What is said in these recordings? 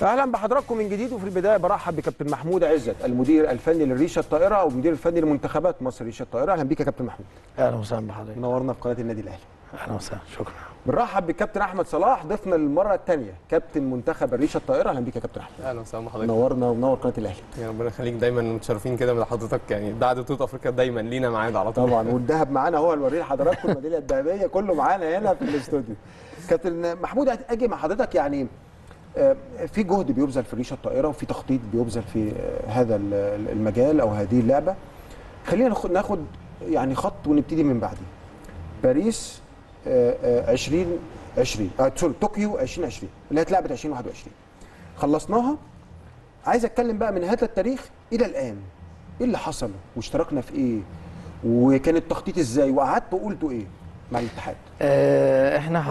اهلا بحضراتكم من جديد وفي البدايه برحب بكابتن محمود عزت المدير الفني للريشه الطائره او المدير الفني لمنتخبات مصر ريشه الطائره اهلا بيك يا كابتن محمود اهلا وسهلا بحضرتك منورنا في قناه النادي الاهلي اهلا وسهلا شكرا بنرحب بالكابتن احمد صلاح ضيفنا للمره الثانيه كابتن منتخب الريشه الطائره اهلا بيك يا كابتن احمد اهلا وسهلا بحضرتك منورنا ومنور قناه الاهلي يا ربنا يخليك دايما متشرفين كده من حضرتك يعني بعد بطوله افريقيا دايما لينا ميعاد على طول طبعا والذهب معانا هو هنوريه لحضراتكم الميداليه الذهبيه كله معانا هنا في الاستوديو كابتن محمود اجي مع حضرتك يعني آه، في جهد بيبذل في الريشه الطائره وفي تخطيط بيبذل في آه، هذا ال- المجال او هذه اللعبه خلينا ناخد- ناخد يعني خط ونبتدي من بعديه باريس آه، آه، 2020 آه، سوري طوكيو 2020 اللي هي اتلعبت 2021 خلصناها عايز اتكلم بقى من هذا التاريخ الى الان ايه اللي حصل واشتركنا في ايه وكان التخطيط ازاي وقعدتوا قلتوا ايه مع الاتحاد آه، احنا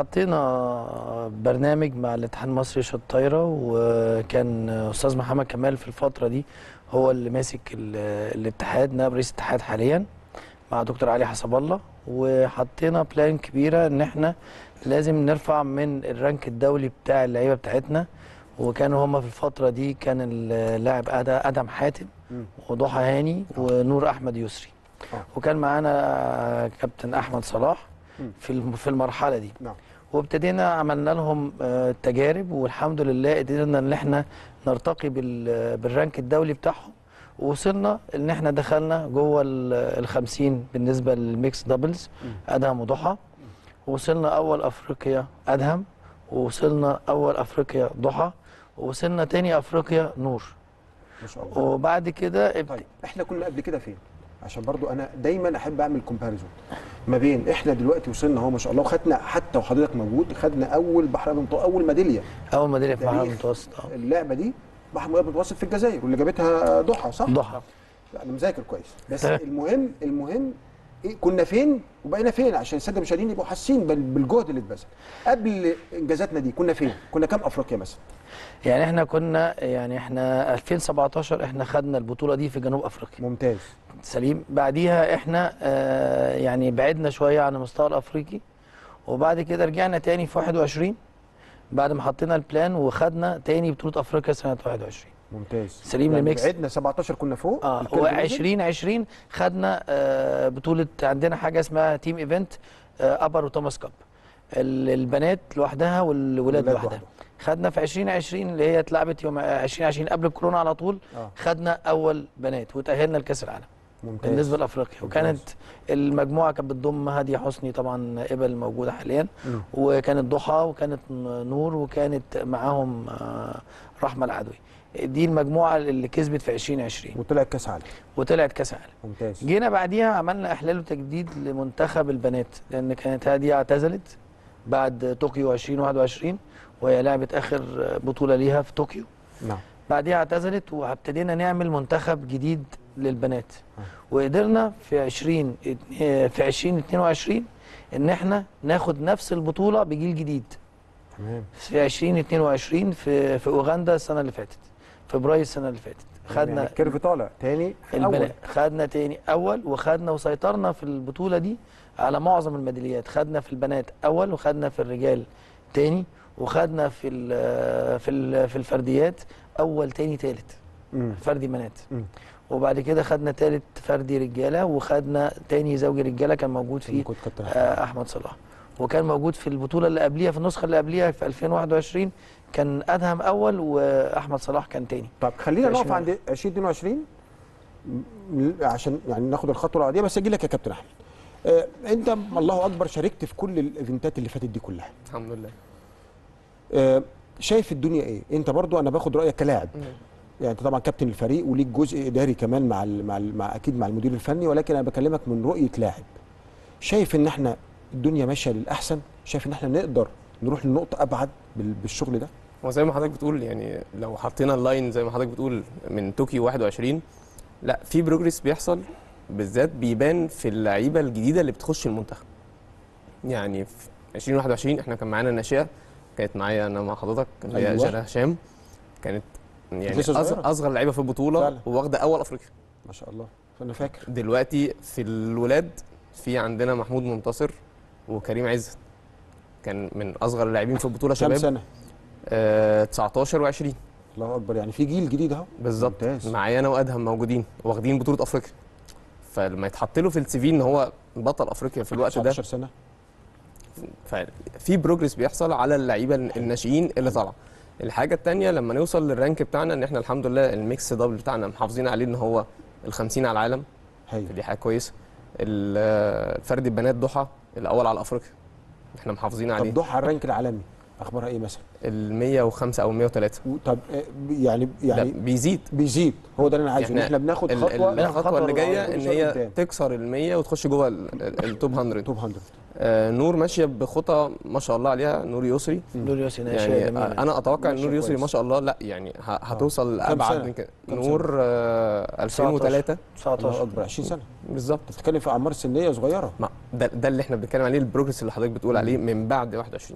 حطينا برنامج مع الاتحاد المصري للشط الطايره وكان استاذ محمد كمال في الفتره دي هو اللي ماسك ال- الاتحاد نائب رئيس الاتحاد حاليا مع دكتور علي حسب الله وحطينا بلان كبيره ان احنا لازم نرفع من الرانك الدولي بتاع اللعيبه بتاعتنا وكانوا هما في الفتره دي كان اللاعب أد- ادم حاتم مم. وضحى هاني ونور احمد يسري آه. وكان معانا كابتن احمد صلاح مم. في الم- في المرحله دي نعم وابتدينا عملنا لهم آه، تجارب والحمد لله قدرنا ان احنا نرتقي بال- بالرانك الدولي بتاعهم ووصلنا ان احنا دخلنا جوه ال 50 بالنسبه للميكس دبلز ادهم وضحى ووصلنا اول افريقيا ادهم ووصلنا اول افريقيا ضحى ووصلنا تاني افريقيا نور ما شاء الله وبعد كده ابت- طيب احنا كنا قبل كده فين عشان برضو انا دايما احب اعمل كومباريزون ما بين احنا دلوقتي وصلنا اهو ما شاء الله وخدنا حتى وحضرتك موجود خدنا اول بحر المنطقه اول ميداليه اول ميداليه في البحر تاريخ المتوسط اه اللعبه دي بحر المتوسط في الجزائر واللي جابتها ضحى صح؟ ضحى لا انا مذاكر كويس بس تمام. المهم المهم إيه كنا فين وبقينا فين عشان الساده المشاهدين يبقوا حاسين بال- بالجهد اللي اتبذل قبل انجازاتنا دي كنا فين كنا كام افريقيا مثلا يعني احنا كنا يعني احنا 2017 احنا خدنا البطوله دي في جنوب افريقيا ممتاز سليم بعديها احنا آه يعني بعدنا شويه عن المستوى الافريقي وبعد كده رجعنا تاني في 21 بعد ما حطينا البلان وخدنا تاني بطوله افريقيا سنه 21 ممتاز سليم يعني لميكس. بعدنا 17 كنا فوق اه الكيرف نزل. و2020 خدنا آه بطوله عندنا حاجه اسمها تيم ايفنت آه ابر وتوماس كاب ال- البنات لوحدها والولاد الولاد لوحدها خدنا في 2020 اللي هي اتلعبت يوم 2020 قبل الكورونا على طول اه خدنا اول بنات وتاهلنا لكاس العالم ممتاز بالنسبه لافريقيا ممتاز. وكانت المجموعه كانت بتضم هاديه حسني طبعا قبل موجوده حاليا مم. وكانت ضحى وكانت نور وكانت معاهم آه، رحمه العدوي دي المجموعه اللي كسبت في 2020 وطلع كاس عالم وطلعت كاس عالم ممتاز جينا بعديها عملنا احلال وتجديد لمنتخب البنات لان كانت هاديه اعتزلت بعد طوكيو 2021 وهي لعبت اخر بطوله ليها في طوكيو نعم بعديها اعتزلت وابتدينا نعمل منتخب جديد للبنات آه. وقدرنا في 20 في 2022 ان احنا ناخد نفس البطوله بجيل جديد تمام في 2022 في في اوغندا السنه اللي فاتت فبراير السنه اللي فاتت يعني خدنا الكيرف طالع تاني في الاول البنات خدنا تاني اول وخدنا وسيطرنا في البطوله دي على معظم الميداليات خدنا في البنات اول وخدنا في الرجال تاني وخدنا في ال في ال في الفرديات اول تاني تالت مم. فردي بنات مم. وبعد كده خدنا تالت فردي رجاله وخدنا تاني زوجي رجاله كان موجود فيه كنت كابتن أحمد. آه، احمد صلاح وكان موجود في البطوله اللي قبليها في النسخه اللي قبليها في 2021 كان ادهم اول واحمد صلاح كان تاني طب خلينا في نقف 20 عند 2022 م- عشان يعني ناخد الخطوه العاديه بس اجي لك يا كابتن احمد آه انت الله اكبر شاركت في كل الايفنتات اللي فاتت دي كلها الحمد لله آه شايف الدنيا ايه انت برضو انا باخد رايك كلاعب يعني انت طبعا كابتن الفريق وليك جزء اداري كمان مع ال مع, ال مع اكيد مع المدير الفني ولكن انا بكلمك من رؤيه لاعب شايف ان احنا الدنيا ماشيه للاحسن شايف ان احنا نقدر نروح لنقطه ابعد بال- بالشغل ده هو زي ما حضرتك بتقول يعني لو حطينا اللاين زي ما حضرتك بتقول من طوكيو 21 لا في بروجريس بيحصل بالذات بيبان في اللعيبه الجديده اللي بتخش المنتخب يعني في 2021 احنا كان معانا ناشئه كانت معايا انا مع حضرتك اللي هي أيوة. جالا هشام كانت يعني لسه صغيرة. أصغر, اصغر لعيبه في البطوله فعلا. وواخده اول افريقيا ما شاء الله فانا فاكر دلوقتي في الولاد في عندنا محمود منتصر وكريم عزت كان من اصغر اللاعبين في البطوله كام شباب سنه آه 19 و20 الله اكبر يعني في جيل جديد اهو بالظبط ممتاز. معايا انا وادهم موجودين واخدين بطوله افريقيا فلما يتحط له في السي في ان هو بطل افريقيا في الوقت ده 19 سنه ففي بروجرس بيحصل على اللعيبه الناشئين اللي طالعه الحاجه الثانيه لما نوصل للرانك بتاعنا ان احنا الحمد لله الميكس دبل بتاعنا محافظين عليه ان هو ال 50 على العالم هايل فدي حاجه كويسه ال- الفرد البنات ضحى الاول على افريقيا احنا محافظين عليه طب ضحى على الرانك العالمي اخبارها ايه مثلا ال 105 او 103 و- طب آه، يعني يعني يعني بيزيد بيزيد هو ده اللي انا عايزه ان إحنا احنا بناخد ال- ال- خطوه بناخد الخطوه اللي خطوة جايه كل ان شوية هي قدام. تكسر ال 100 وتخش جوه ال- ال- التوب 100 توب 100 آه نور ماشيه بخطى ما شاء الله عليها نور يسري دول يوسي ناشئة يعني جميلة. انا اتوقع ان ماشية نور يسري كويس. ما شاء الله لا يعني ه- هتوصل كام لابعد سنة؟ من كده كام نور آه 2003 الله 19 اكبر 20 سنه بالظبط انت بتتكلم في اعمار سنيه صغيره ما ده, ده اللي احنا بنتكلم عليه البروجرس اللي حضرتك بتقول عليه من بعد 21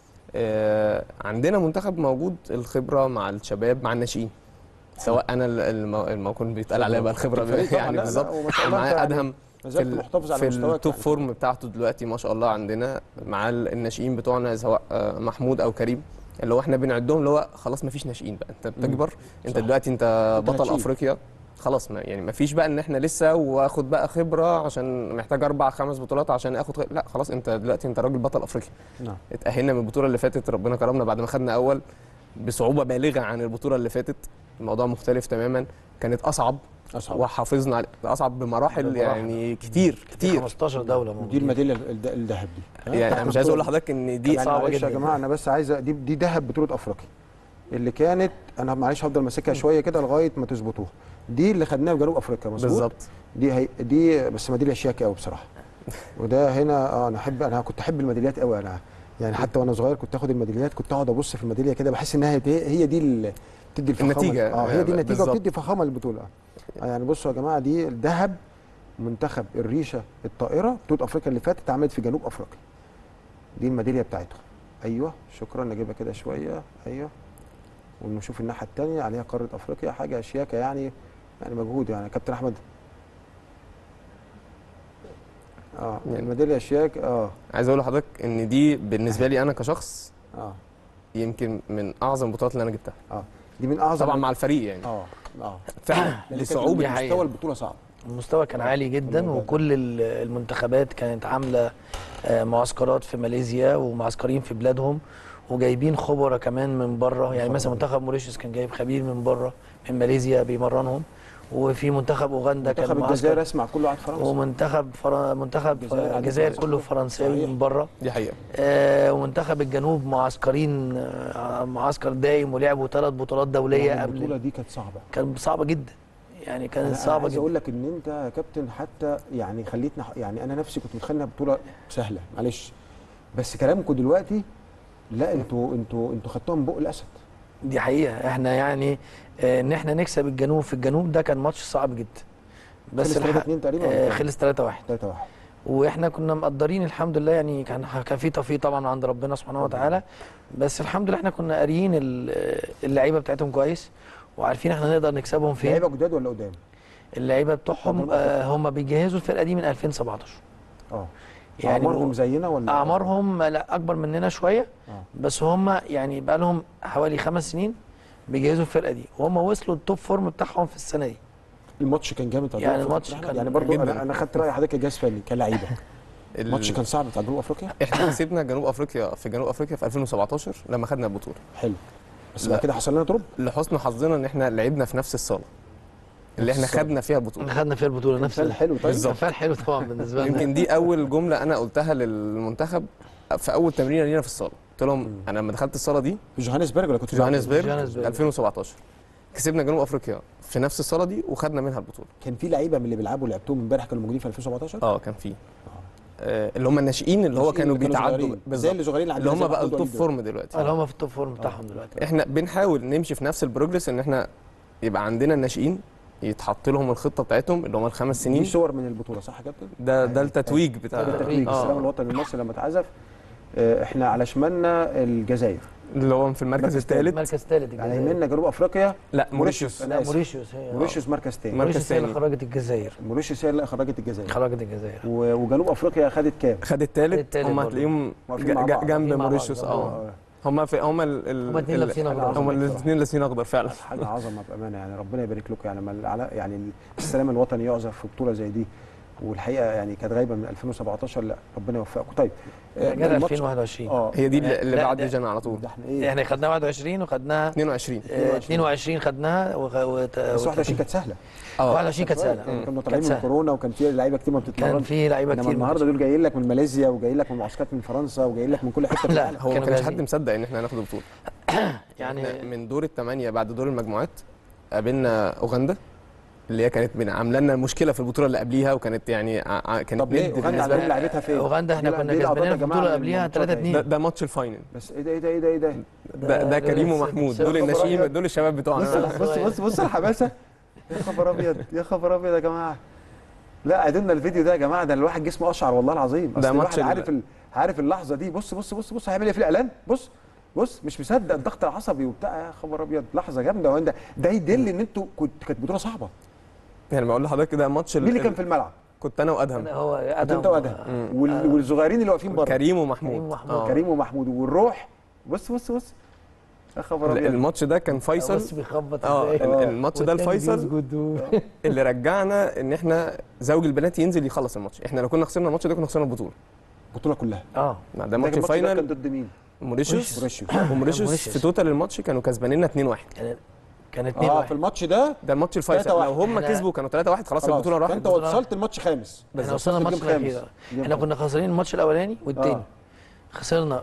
آه عندنا منتخب موجود الخبره مع الشباب مع الناشئين سواء انا ال- الم- الموقف بيتقال عليا بقى الخبره الفريق طبعاً، لا، يعني لا، بالظبط وما شاء الله معاه أنت ادهم ما في, زلت ال- محتفظ على في مستواك التوب يعني. فورم بتاعته دلوقتي ما شاء الله عندنا مع ال- الناشئين بتوعنا سواء آه، محمود او كريم اللي هو احنا بنعدهم اللي هو خلاص ما فيش ناشئين بقى انت بتكبر انت صح. دلوقتي انت أنت بطل هتشيل. افريقيا خلاص ما يعني ما فيش بقى ان احنا لسه واخد بقى خبره عشان محتاج اربع خمس بطولات عشان اخد خبرة. لا خلاص انت دلوقتي انت راجل بطل افريقيا نعم اتاهلنا من البطوله اللي فاتت ربنا كرمنا بعد ما خدنا اول بصعوبه بالغه عن البطوله اللي فاتت الموضوع مختلف تماما كانت اصعب اصعب وحافظنا على اصعب بمراحل, بمراحل. يعني كتير كتير 15 دولة دي موجودين الميداليه الد- الذهب دي ها؟ يعني انا مش عايز اقول بطولة. لحضرتك ان دي يعني صعبة معلش جدا. يا جماعه انا بس عايز دي دي ذهب بطوله افريقيا اللي كانت انا معلش هفضل ماسكها شويه كده لغايه ما تظبطوها دي اللي خدناها في جنوب افريقيا مظبوط بالظبط دي هي دي بس ميداليه شياكه قوي بصراحه وده هنا اه انا احب انا كنت احب الميداليات قوي انا يعني حتى وانا صغير كنت اخد الميداليات كنت اقعد ابص في الميداليه كده بحس انها هي هي دي اللي بتدي الفخامه النتيجة. اه هي دي النتيجه بالظبط. وبتدي فخامه للبطوله آه يعني بصوا يا جماعه دي الذهب منتخب الريشه الطائره بطوله افريقيا اللي فاتت اتعملت في جنوب افريقيا دي الميداليه بتاعتهم ايوه شكرا نجيبها كده شويه ايوه ونشوف الناحيه الثانيه عليها قاره افريقيا حاجه شياكه يعني يعني مجهود يعني كابتن احمد اه يعني- الميداليه شياك اه عايز اقول لحضرتك ان دي بالنسبه لي انا كشخص اه يمكن من اعظم البطولات اللي انا جبتها اه دي من اعظم طبعا مع الفريق يعني اه اه فعلا لأن كانت لصعوبه دي حقيقة. مستوى البطوله صعب المستوى كان عالي جدا الموضوع ده. وكل ال- المنتخبات كانت عامله آه، معسكرات في ماليزيا ومعسكرين في بلادهم وجايبين خبراء كمان من بره يعني مثلا منتخب موريشيوس كان جايب خبير من بره من ماليزيا بيمرنهم وفي منتخب اوغندا كان منتخب الجزائر معسكر اسمع كله قاعد فرنسا ومنتخب فر... منتخب الجزائر عندك الجزائر معسكر. كله فرنساوي صحيح. من بره دي حقيقه آه، ومنتخب الجنوب معسكرين آه، معسكر دايم ولعبوا ثلاث بطولات دوليه يعني البطوله قبل دي كانت صعبه كانت صعبه جدا يعني كانت انا أنا صعبه عايز جدا اقول لك ان انت يا كابتن حتى يعني خليتنا يعني انا نفسي كنت متخيل انها بطوله سهله معلش بس كلامكم دلوقتي لا انتوا انتوا انتوا خدتوها من بق الاسد دي حقيقة احنا يعني آه، ان احنا نكسب الجنوب في الجنوب ده كان ماتش صعب جدا بس خلص 3 2 تقريبا آه، خلص 3 1 3 1 واحنا كنا مقدرين الحمد لله يعني كان كان في توفيق طبعا عند ربنا سبحانه وتعالى بس الحمد لله احنا كنا قاريين ال- اللعيبه بتاعتهم كويس وعارفين احنا نقدر نكسبهم فين لعيبه جداد ولا قدام؟ اللعيبه بتوعهم طب آه، هم بيجهزوا الفرقه دي من 2017 اه يعني اعمارهم زينا ولا اعمارهم لا اكبر مننا شويه آه. بس هم يعني بقى لهم حوالي خمس سنين بيجهزوا الفرقه دي وهم وصلوا التوب فورم بتاعهم في السنه دي الماتش كان جامد بتاع يعني جنوب الماتش أفريقيا. كان يعني برضو جداً. انا انا خدت راي حضرتك كجهاز فني كلعيبه ال- الماتش كان صعب بتاع جنوب افريقيا احنا كسبنا جنوب افريقيا في جنوب افريقيا في 2017 لما خدنا البطوله حلو بس لا. بعد كده حصل لنا دروب لحسن حظنا ان احنا لعبنا في نفس الصاله اللي احنا نفس الصالة. خدنا فيها البطوله خدنا فيها البطوله نفس مثال حلو طيب بالظبط. مثال حلو طبعا بالنسبه لنا يمكن دي اول جمله انا قلتها للمنتخب في اول تمرينه لينا في الصاله قلت لهم انا لما دخلت الصاله دي في جوهانسبرج ولا كنت في في جوهانسبرج جوهانسبرج. 2017 كسبنا جنوب افريقيا في نفس الصاله دي وخدنا منها البطوله كان في لعيبه من اللي بيلعبوا لعبتهم امبارح كانوا موجودين في 2017 اه كان في آه اللي هم الناشئين اللي هو كانوا بيتعدوا زي اللي صغيرين اللي هم بقى التوب فورم اه دلوقتي اللي هم في التوب فورم بتاعهم دلوقتي احنا بنحاول نمشي في نفس البروجرس ان احنا يبقى عندنا الناشئين يتحط لهم الخطه بتاعتهم اللي هم الخمس دي سنين صور من البطوله صح يا كابتن؟ ده ده التتويج بتاع ده التتويج السلام اه الوطني المصري لما اتعزف آه، احنا على شمالنا الجزائر اللي هو في المركز مركز الثالث مركز ثالث على الجزائر يميننا جنوب افريقيا لا موريشيوس موريشيوس انا لا اسف موريشيوس هي موريشيوس مركز تاني مركز موريشيوس هي اللي تاني. خرجت الجزائر موريشيوس هي اللي خرجت الجزائر خرجت الجزائر و- وجنوب افريقيا خدت كام؟ خد الثالث التالت هم برضه. هتلاقيهم واقفين مع ج- بعض. جنب واقفين مع موريشيوس بعض. اه هم في هم ال ال هما اتنين ال- لابسين أخضر. هم الاثنين لابسين اخضر فعلا حاجه عظمه بامانه يعني ربنا يبارك لكم يعني لما العلا- يعني السلام الوطني يعزف في بطوله زي دي والحقيقه يعني كانت غايبه من 2017 لا ربنا يوفقكم طيب آه، جت الماتش- 2021 اه هي دي اللي اللي لا، بعد ده- جانا على طول ده احنا ايه احنا خدناها 21 وخدناها 22 آه، 22 خدناها وغ- وت- بس 21 وت- كانت سهله 21 كانت سهله كنا كانت طالعين من سهلة. كورونا وكان في لعيبه كتير ما بتتمرن كان في لعيبه انما كتير النهارده دول جايين لك من ماليزيا وجايين لك من معسكرات من فرنسا وجايين لك من كل حته في لا، العالم هو ما كانوا كانش جاهزين. حد مصدق ان احنا هناخد البطوله يعني إحنا من دور الثمانيه بعد دور المجموعات قابلنا اوغندا اللي هي كانت من عامله لنا مشكله في البطوله اللي قبليها وكانت يعني ع- ع- كانت طب ليه ند اوغندا بالنسبة عندهم لعبتها فين؟ اوغندا احنا دي- كنا دي لقطات كسبانين يا في جماعة البطوله من قبليها الماتشات 3 دي. ده, 2 ده ماتش الفاينل بس ايه ده ايه ده ايه ده ايه ده ده, ده كريم ومحمود دول الناشئين دول الشباب بتوعنا بص بص بص بص الحماسه يا خبر ابيض يا خبر ابيض يا جماعه لا عدلنا الفيديو ده يا جماعه ده الواحد جسمه اشعر والله العظيم ده أصل الواحد ماتش ال- عارف ال... عارف اللحظه دي بص بص بص بص هيعمل ايه في الاعلان بص بص مش مصدق الضغط العصبي وبتاع يا خبر ابيض لحظه جامده وانت ده يدل ان انتوا كنت كانت بطوله صعبه يعني بقول لحضرتك ده ماتش ال- مين اللي كان في الملعب؟ كنت انا وادهم هو كنت ادم انت وادهم وال... والصغيرين اللي واقفين بره كريم ومحمود كريم ومحمود. آه. كريم ومحمود والروح بص بص بص يا خبر ابيض الماتش ده كان بص فيصل بيخبط اه ازاي ال- الماتش ده والتاني الفيصل بيسجد و- اللي رجعنا ان احنا زوج البنات ينزل يخلص الماتش احنا لو كنا خسرنا الماتش ده كنا خسرنا البطوله البطوله كلها اه ده ده ماتش الماتش ده كان الفاينل ضد مين؟ موريشيوس موريشيوس وموريشيوس موريشيوس. في توتال الماتش كانوا كسبانيننا 2-1 كانت كانت 2 اه 1 في الماتش ده ده الماتش الفيصل 3-1. لو هم إحنا- كسبوا كانوا 3-1 خلاص خلاص البطوله راحت انت وصلت الماتش خامس احنا وصلنا الماتش الجيم خامس. الاخير الجيم احنا خامس. كنا خسرانين الماتش الاولاني والتاني آه. خسرنا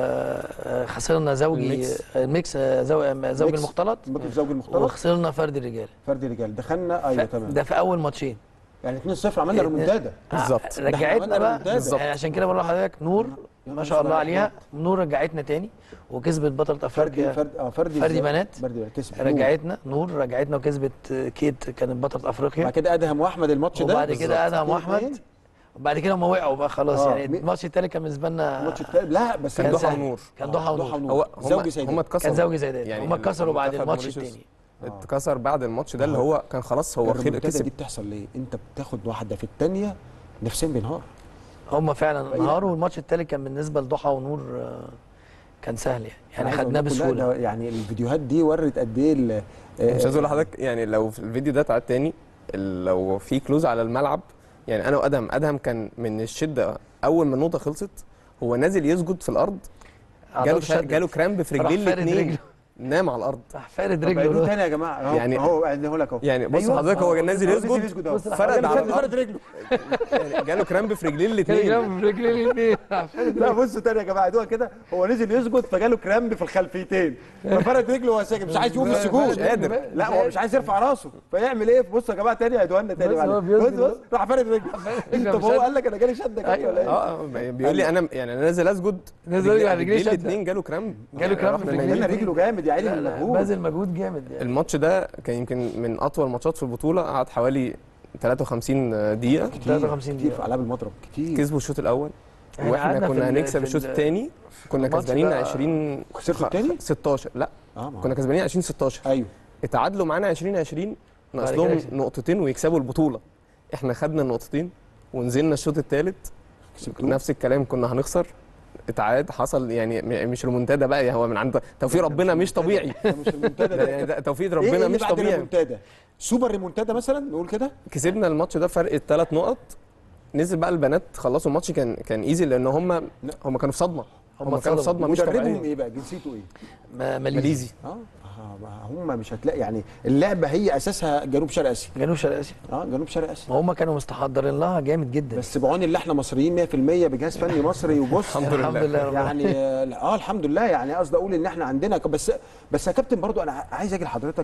ف- خسرنا زوجي الميكس. الميكس زوج زوج ميكس. المختلط ممكن زوج المختلط وخسرنا فرد الرجال فرد رجال دخلنا ايوه ف- تمام ده في اول ماتشين يعني 2-0 عملنا ريمونتادا بالظبط. آه، ده إحنا رجعتنا عملنا بقى ريمونتادا. بالظبط. يعني عشان كده بقول لحضرتك نور يا ما شاء الله نهار عليها أبيض. نور رجعتنا تاني وكسبت بطلة فردي افريقيا فرد اه فردي فردي إزاي؟ بنات. فردي بنات كسب رجعتنا نور رجعتنا وكسبت كيت كانت بطلة بعد افريقيا كده ادهم واحمد الماتش ده وبعد كده ادهم اتنين واحمد اتنين. وبعد كده هم وقعوا بقى خلاص آه. يعني مي- الماتش التالت كان بالنسبه لنا الماتش التاني لا بس كان كان ضحى سهل. ونور كان ضحى ضحى ونور هو زوجي هم سيدات. هم اتكسروا كان زوجي زي ده يعني هم اتكسروا بعد المنتخب الماتش موريشيوس التاني اتكسر بعد الماتش ده اللي هو كان خلاص هو خير الريمونتادا كسب دي بتحصل ليه؟ انت بتاخد واحده في الثانيه نفسيا بينهار هم فعلا أي انهاروا لعبة. والماتش التالت كان بالنسبه لضحى ونور آه، كان سهل يعني أنا يعني عايز أقول خدناه لكم لا، بسهوله ده يعني الفيديوهات دي ورت قد ايه ال- مش عايز اقول لحضرتك يعني لو في الفيديو ده اتعاد تاني ال- لو في كلوز على الملعب يعني انا وادهم ادهم كان من الشده اول ما النقطه خلصت هو نازل يسجد في الارض جاله أعضاء شا... شدت. جاله كرامب في راح رجليه فارد الاثنين رجله. نام على الارض راح فارد طب عيدوه رجله تاني يا جماعه اهو يعني- اهو عيدوه لك اهو يعني بص أيوة. حضرتك هو آه، نازل آه، يسجد أهو. بص فرد على فرد الارض فرد رجله يعني جاله كرامب في رجليه كان الاثنين جنب رجليه الاثنين راح فارد لا بصوا تاني يا جماعه عيدوها كده هو نزل يسجد فجاله كرامب في الخلفيتين ففرد رجله وهو ساكت مش عايز يقوم من السجود مش قادر. لا هو مش عايز يرفع راسه فيعمل ايه بصوا يا جماعه تاني عيدوها لنا تاني بص هو معلش. بيسجد بص بص راح فارد رجله رجله طب هو مش قال لك انا جالي شده كده أيوة. ولا ايه؟ اه آه، بيقول لي انا يعني انا نازل اسجد نازل يسجد على رجليه شدة. الاثنين جاله كرامب جاله كرامب في رجليه انا رجله جامد يا عيني لا من لا المجهود باذل مجهود جامد يعني الماتش ده كان يمكن من اطول ماتشات في البطوله قعد حوالي 53 دقيقه كتير 53 كتير دقيقة. في العاب المضرب كتير كسبوا الشوط الاول إحنا واحنا قعدنا في كنا ال- هنكسب في الشوط ال- الثاني كنا الماتش كسبانين ده 20 خسرتوا خ- التاني؟ 16 لا اه ما كنا كسبانين 20 16 ايوه اتعادلوا معانا 20 20 ناقص بعد كده لهم كسبوا. نقطتين ويكسبوا البطوله احنا خدنا النقطتين ونزلنا الشوط الثالث كسبتوه. نفس الكلام كنا هنخسر اتعاد حصل يعني م- مش ريمونتادا بقى هو من عند توفيق ربنا مش طبيعي ده مش المنتدى ده ده يعني ده توفيق ايه إيه ربنا اللي مش بعد طبيعي الريمونتادا؟ سوبر ريمونتادا مثلا نقول كده كسبنا الماتش ده فرق الثلاث نقط نزل بقى البنات خلصوا الماتش كان كان ايزي لان هم هم كانوا في صدمه هم هم كانوا في اتصدموا. صدمه مش مدربهم طبيعيه ايه بقى جنسيته ايه ما- ماليزي ماليزي اه آه، هم مش هتلاقي يعني اللعبه هي اساسها جنوب شرق اسيا جنوب شرق اسيا اه جنوب شرق اسيا ما هم كانوا مستحضرين لها جامد جدا بس بعون اللي احنا مصريين 100% بجهاز فني مصري وبص الحمد لله. الحمد لله رب العالمين. يعني اه الحمد لله يعني قصدي اقول ان احنا عندنا ك- بس بس يا كابتن برضو انا عايز اجي لحضرتك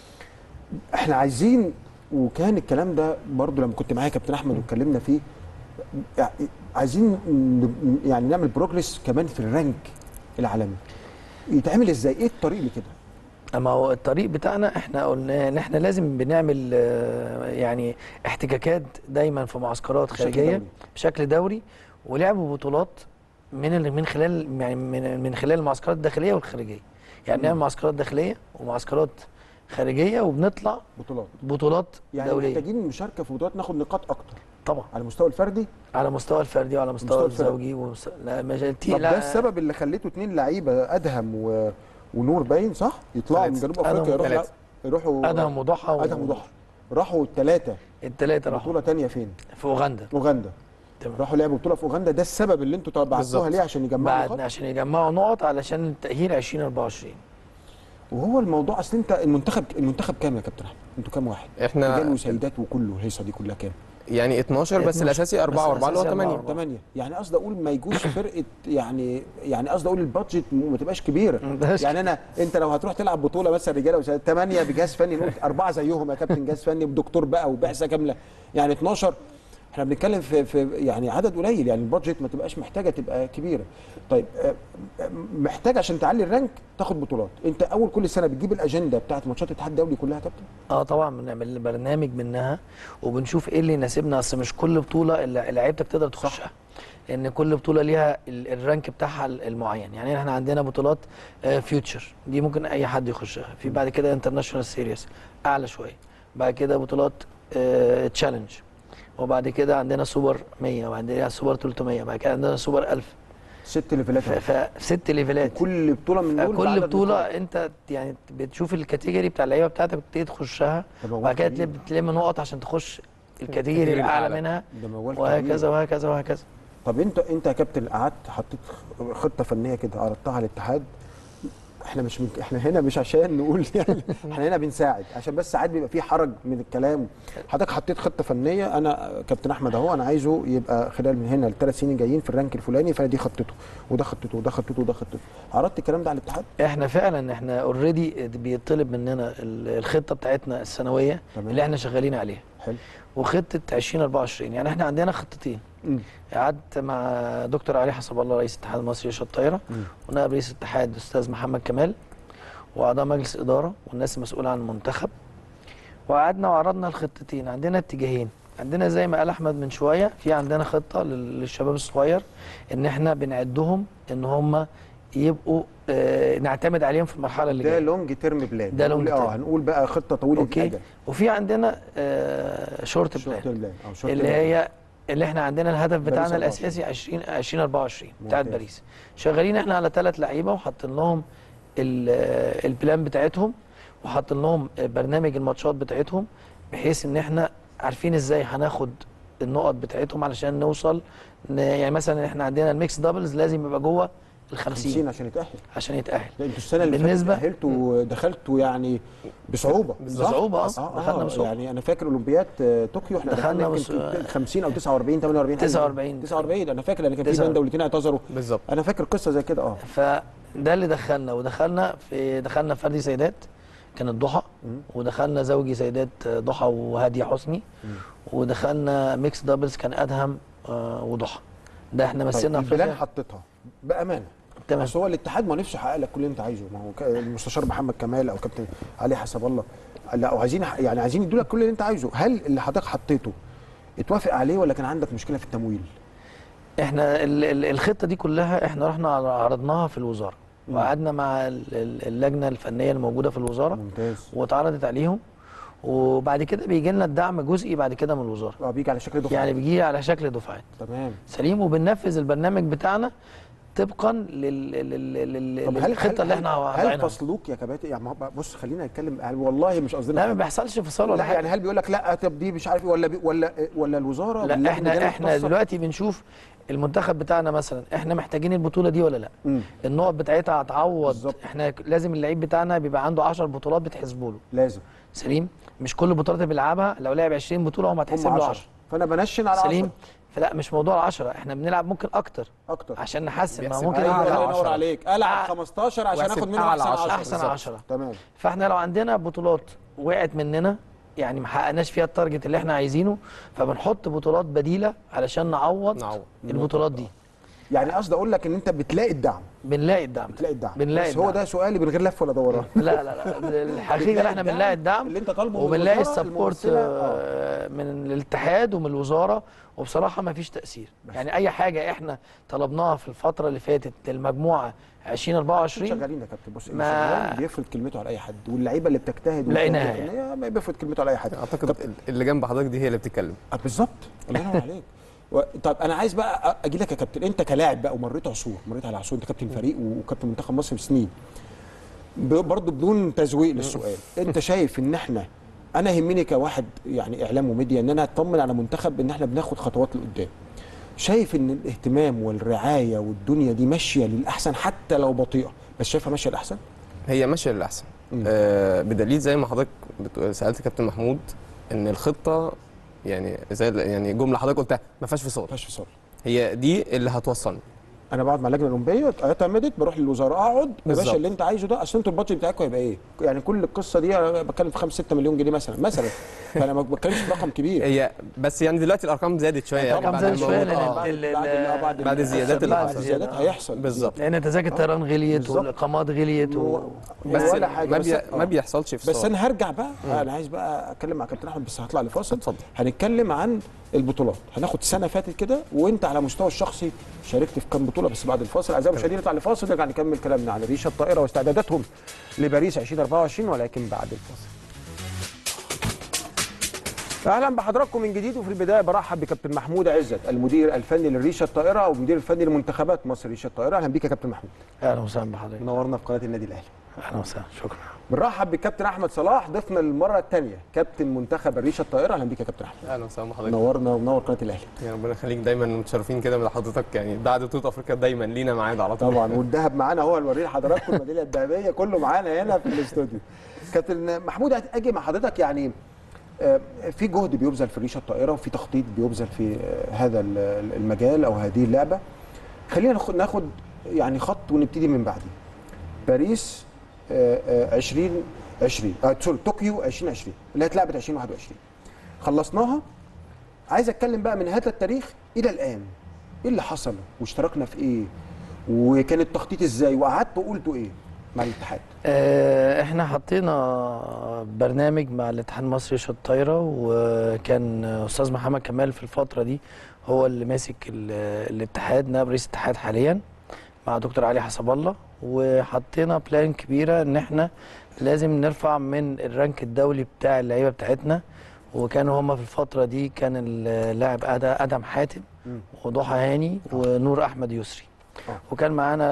احنا عايزين وكان الكلام ده برضو لما كنت معايا كابتن احمد واتكلمنا فيه يعني عايزين ن- يعني نعمل بروجريس كمان في الرانك العالمي يتعمل ازاي ايه الطريق لكده اما هو الطريق بتاعنا احنا قلنا ان احنا لازم بنعمل آه، يعني احتكاكات دايما في معسكرات بشكل خارجيه دوري. بشكل دوري ولعب بطولات من ال- من خلال يعني من من خلال المعسكرات الداخليه والخارجيه يعني نعمل معسكرات داخليه ومعسكرات خارجيه وبنطلع بطولات بطولات يعني دوليه محتاجين مشاركه في بطولات ناخد نقاط اكتر طبعا على المستوى الفردي على مستوى الفردي وعلى مستوى مستوى الفرق. الزوجي ومس... لا مش تي- طب لا ده السبب اللي خليته اتنين لعيبه ادهم و... ونور باين صح يطلعوا من ثلاثة. جنوب افريقيا أدهم يروحوا ثلاثة. يروحوا ادهم وضحى و... ادهم وضحى راحوا الثلاثه الثلاثه راحوا بطوله تانية فين في اوغندا اوغندا تمام. راحوا لعبوا بطوله في اوغندا ده السبب اللي انتوا بعتوها بالظبط. ليه عشان يجمعوا بعد نقاط عشان يجمعوا نقط علشان التاهيل 2024 وهو الموضوع اصل انت المنتخب المنتخب كام يا كابتن احمد انتوا كام واحد احنا رجال وسيدات وكله الهيصه دي كلها كام يعني 12 بس 12 الاساسي 4 بس و4 اللي هو الأساسي 8 أربعة. 8 يعني قصدي اقول ما يجوش فرقه يعني يعني قصدي اقول البادجت م- ما تبقاش كبيره ما تبقاش يعني انا انت لو هتروح تلعب بطوله مثلا رجاله وسيدات 8 بجهاز فني نقول اربعه زيهم يا كابتن جهاز فني بدكتور بقى وبعثه كامله يعني 12 احنا بنتكلم في, في يعني عدد قليل يعني البادجت ما تبقاش محتاجه تبقى كبيره طيب آه، آه، محتاج عشان تعلي الرانك تاخد بطولات انت اول كل سنه بتجيب الاجنده بتاعت ماتشات الاتحاد الدولي كلها يا كابتن اه طبعا بنعمل برنامج منها وبنشوف ايه اللي يناسبنا اصل مش كل بطوله اللي لعيبتك تقدر تخشها لان كل بطوله ليها ال- الرانك بتاعها ال- المعين يعني احنا عندنا بطولات فيوتشر دي ممكن اي حد يخشها في بعد كده انترناشونال سيريس اعلى شويه بعد كده بطولات تشالنج وبعد كده عندنا سوبر 100 وعندنا سوبر 300 بعد كده عندنا سوبر 1000 ست ليفلات ف- فست ليفلات كل بطوله من دول كل بعدد بطوله نقاط. انت يعني بتشوف الكاتيجوري بتاع اللعيبه بتاعتك وتبتدي تخشها ده موال وبعد كده كبير. تلم تلم نقط عشان تخش الكاتيجوري الكاتيجوري الاعلى الأعلى. منها ده موال وهكذا كبير. وهكذا وهكذا طب انت انت يا كابتن قعدت حطيت خطه فنيه كده عرضتها على الاتحاد احنا مش من احنا هنا مش عشان نقول يعني احنا هنا بنساعد عشان بس ساعات بيبقى في حرج من الكلام حضرتك حطيت خطه فنيه انا كابتن احمد اهو انا عايزه يبقى خلال من هنا لثلاث سنين جايين في الرانك الفلاني فانا دي خطته وده خطته وده خطته وده خطته عرضت الكلام ده على الاتحاد احنا فعلا احنا اوريدي بيطلب مننا ال- الخطه بتاعتنا السنويه تمام. اللي احنا شغالين عليها حلو وخطه 2024 يعني احنا عندنا خطتين مم. قعدت مع دكتور علي حسب الله رئيس الاتحاد المصري للشط الطايره مم. ونائب رئيس الاتحاد الاستاذ محمد كمال واعضاء مجلس اداره والناس المسؤوله عن المنتخب وقعدنا وعرضنا الخطتين عندنا اتجاهين عندنا زي ما قال احمد من شويه في عندنا خطه لل- للشباب الصغير ان احنا بنعدهم ان هم يبقوا آه نعتمد عليهم في المرحله اللي ده جايه لونج تيرم بلان ده هنقول- long term. اه هنقول بقى خطه طويله اوكي الاجل وفي عندنا آه شورت شورت بلان بلان او شورت اللي بلان. هي اللي احنا عندنا الهدف باريس بتاعنا 24. الاساسي 20 2024 بتاعت ممتاز. باريس شغالين احنا على ثلاث لعيبه وحاطين لهم ال- البلان بتاعتهم وحاطين لهم برنامج الماتشات بتاعتهم بحيث ان احنا عارفين ازاي هناخد النقط بتاعتهم علشان نوصل ن- يعني مثلا احنا عندنا الميكس دبلز لازم يبقى جوه ال 50 50 عشان يتاهل عشان يتاهل لا انتوا السنه اللي بالنسبة- فاتت تاهلتوا دخلتوا يعني بصعوبه صح؟ بصعوبة، اه. اه دخلنا اه بصعوبة. يعني انا فاكر اولمبياد آه، طوكيو احنا دخلنا دخلنا بص- يمكن 50 او 49 48 حاجة. 49. 49 انا فاكر لان كان في 49. بين دولتين اعتذروا بالظبط انا فاكر قصه زي كده اه فده اللي دخلنا ودخلنا في دخلنا فردي سيدات كانت ضحى مم. ودخلنا زوجي سيدات ضحى وهاديه حسني ودخلنا ميكس دبلز كان ادهم آه، وضحى ده احنا طيب مثلنا البلان افريقيا حطيتها بامانه تمام بس هو الاتحاد ما نفسه يحقق لك كل اللي انت عايزه ما هو ك- المستشار محمد كمال او كابتن علي حسب الله لا وعايزين يعني عايزين يدوا لك كل اللي انت عايزه هل اللي حضرتك حطيته اتوافق عليه ولا كان عندك مشكله في التمويل؟ احنا ال- ال- الخطه دي كلها احنا رحنا عرضناها في الوزاره مم. وقعدنا مع ال- ال- اللجنه الفنيه الموجوده في الوزاره ممتاز واتعرضت عليهم وبعد كده بيجي لنا الدعم جزئي بعد كده من الوزاره اه بيجي على شكل دفعه يعني بيجي على شكل دفعات تمام سليم وبننفذ البرنامج بتاعنا طبقا لل... لل... لل... طب هل للخطه اللي احنا هل وضعينها فصلوك يا كباتن يعني ما هو- بص خلينا نتكلم يعني والله مش قصدنا لا ما حاجة. بيحصلش فصال ولا لا حاجه يعني هل بيقول لك لا طب دي مش عارف ايه ولا بي ولا ولا الوزاره لا اللجنة احنا دي احنا مختصة؟ دلوقتي بنشوف المنتخب بتاعنا مثلا احنا محتاجين البطوله دي ولا لا مم. النقط بتاعتها هتعوض بالظبط. احنا لازم اللعيب بتاعنا بيبقى عنده 10 بطولات بتحسبوا له لازم سليم مش كل البطولات اللي بيلعبها لو لعب 20 بطوله هم هتحسب هم له 10 10 فانا بنشن على سليم 10 فلا مش موضوع 10 احنا بنلعب ممكن اكتر اكتر عشان نحسن ما هو بيحسب ممكن أيوة، ايوه يبقى الله على ينور 10. عليك العب آه. 15 عشان واحسب اخد منه أعلى احسن 10. 10 احسن بالظبط. 10 تمام فاحنا لو عندنا بطولات وقعت مننا يعني ما حققناش فيها التارجت اللي احنا عايزينه فبنحط بطولات بديله علشان نعوض نعوض. البطولات دي يعني قصدي اقول لك ان انت بتلاقي الدعم بنلاقي الدعم بتلاقي الدعم بنلاقي بس هو الدعم. ده سؤالي من غير لف ولا دوران لا لا لا الحقيقه ان احنا الدعم بنلاقي الدعم اللي انت طالبه من وبنلاقي الوزارة السبورت الممثلة. آه. آه، من الاتحاد ومن الوزاره وبصراحه ما فيش تاثير يعني اي حاجه احنا طلبناها في الفتره اللي فاتت للمجموعه 2024 شغالين يا كابتن بص ما- ما بيفرض كلمته على اي حد واللعيبه اللي بتجتهد لقيناها وبتعمل فنية ما بيفرض كلمته على اي حد اعتقد اللي جنب حضرتك دي هي اللي بتتكلم آه، بالظبط الله ينور عليك و... طب انا عايز بقى اجي لك يا كابتن انت كلاعب بقى ومريت عصور مريت على عصور انت كابتن فريق وكابتن منتخب مصر بسنين ب... برضه بدون تزويق للسؤال انت شايف ان احنا انا يهمني كواحد يعني اعلام وميديا ان انا اطمن على منتخب ان احنا بناخد خطوات لقدام شايف ان الاهتمام والرعايه والدنيا دي ماشيه للاحسن حتى لو بطيئه بس شايفها ماشيه للاحسن هي ماشيه للاحسن مم. آه بدليل زي ما حضرتك بت- سالت كابتن محمود ان الخطه يعني زي ال- يعني جمله حضرتك قلتها ما فيهاش فصال مفيهاش فصال هي دي اللي هتوصلنا انا بقعد مع اللجنه الاولمبيه اعتمدت بروح للوزاره اقعد يا بالظبط. باشا اللي انت عايزه ده اصل انتوا البادجت بتاعكم هيبقى ايه؟ يعني كل القصه دي انا بتكلم في 5 6 مليون جنيه مثلا مثلا فانا ما بتكلمش في رقم كبير هي بس يعني دلوقتي الارقام زادت شويه الأرقام بعد زادت شوية الموضوع. لأن آه. ال- بعد ال- بعد بعد الزيادات اللي بعد حصلت. الزيادات الزيادة. هيحصل بالظبط لان تذاكر الطيران غليت بالظبط. والاقامات غليت و... بس ولا حاجه ما, بس, بي... آه. ما بيحصلش فصال بس انا هرجع بقى انا عايز بقى اتكلم مع كابتن احمد بس هطلع لفاصل اتفضل. هنتكلم عن البطولات هناخد سنه فاتت كده وانت على مستوى الشخصي شاركت في كام بطوله بس بعد الفاصل اعزائي المشاهدين نطلع لفاصل نرجع نكمل كلامنا عن ريشه الطائره واستعداداتهم لباريس 2024 ولكن بعد الفاصل اهلا بحضراتكم من جديد وفي البدايه برحب بكابتن محمود عزت المدير الفني للريشه الطائره او المدير الفني لمنتخبات مصر ريشه الطائره اهلا بيك يا كابتن محمود اهلا وسهلا بحضرتك منورنا في قناه النادي الاهلي اهلا وسهلا شكرا بنرحب بالكابتن احمد صلاح ضيفنا المره الثانيه كابتن منتخب الريشه الطائره اهلا بيك يا كابتن احمد اهلا وسهلا بحضرتك منورنا ومنور قناه الاهلي يا ربنا يخليك دايما متشرفين كده من حضرتك يعني بعد بطوله افريقيا دايما لينا ميعاد على طول طبعا والذهب معانا هو هنوريه لحضراتكم الميداليه الذهبيه كله معانا هنا في الاستوديو كابتن محمود اجي مع حضرتك يعني آه، في جهد بيبذل في الريشه الطائره وفي تخطيط بيبذل في آه، هذا ال- المجال او هذه اللعبه خلينا ناخد- ناخد يعني خط ونبتدي من بعديه باريس آه، آه، 2020 آه، سوري طوكيو 2020 اللي هي اتلعبت 2021 خلصناها عايز اتكلم بقى من هذا التاريخ الى الان ايه اللي حصل واشتركنا في ايه وكان التخطيط ازاي وقعدتوا قلتوا ايه مع الاتحاد آه، احنا حطينا برنامج مع الاتحاد المصري للشط الطايره وكان استاذ محمد كمال في الفتره دي هو اللي ماسك ال- الاتحاد نائب رئيس الاتحاد حاليا مع دكتور علي حسب الله وحطينا بلان كبيره ان احنا لازم نرفع من الرانك الدولي بتاع اللعيبه بتاعتنا وكانوا هما في الفتره دي كان اللاعب أد- ادم حاتم مم. وضحى هاني ونور احمد يسري آه. وكان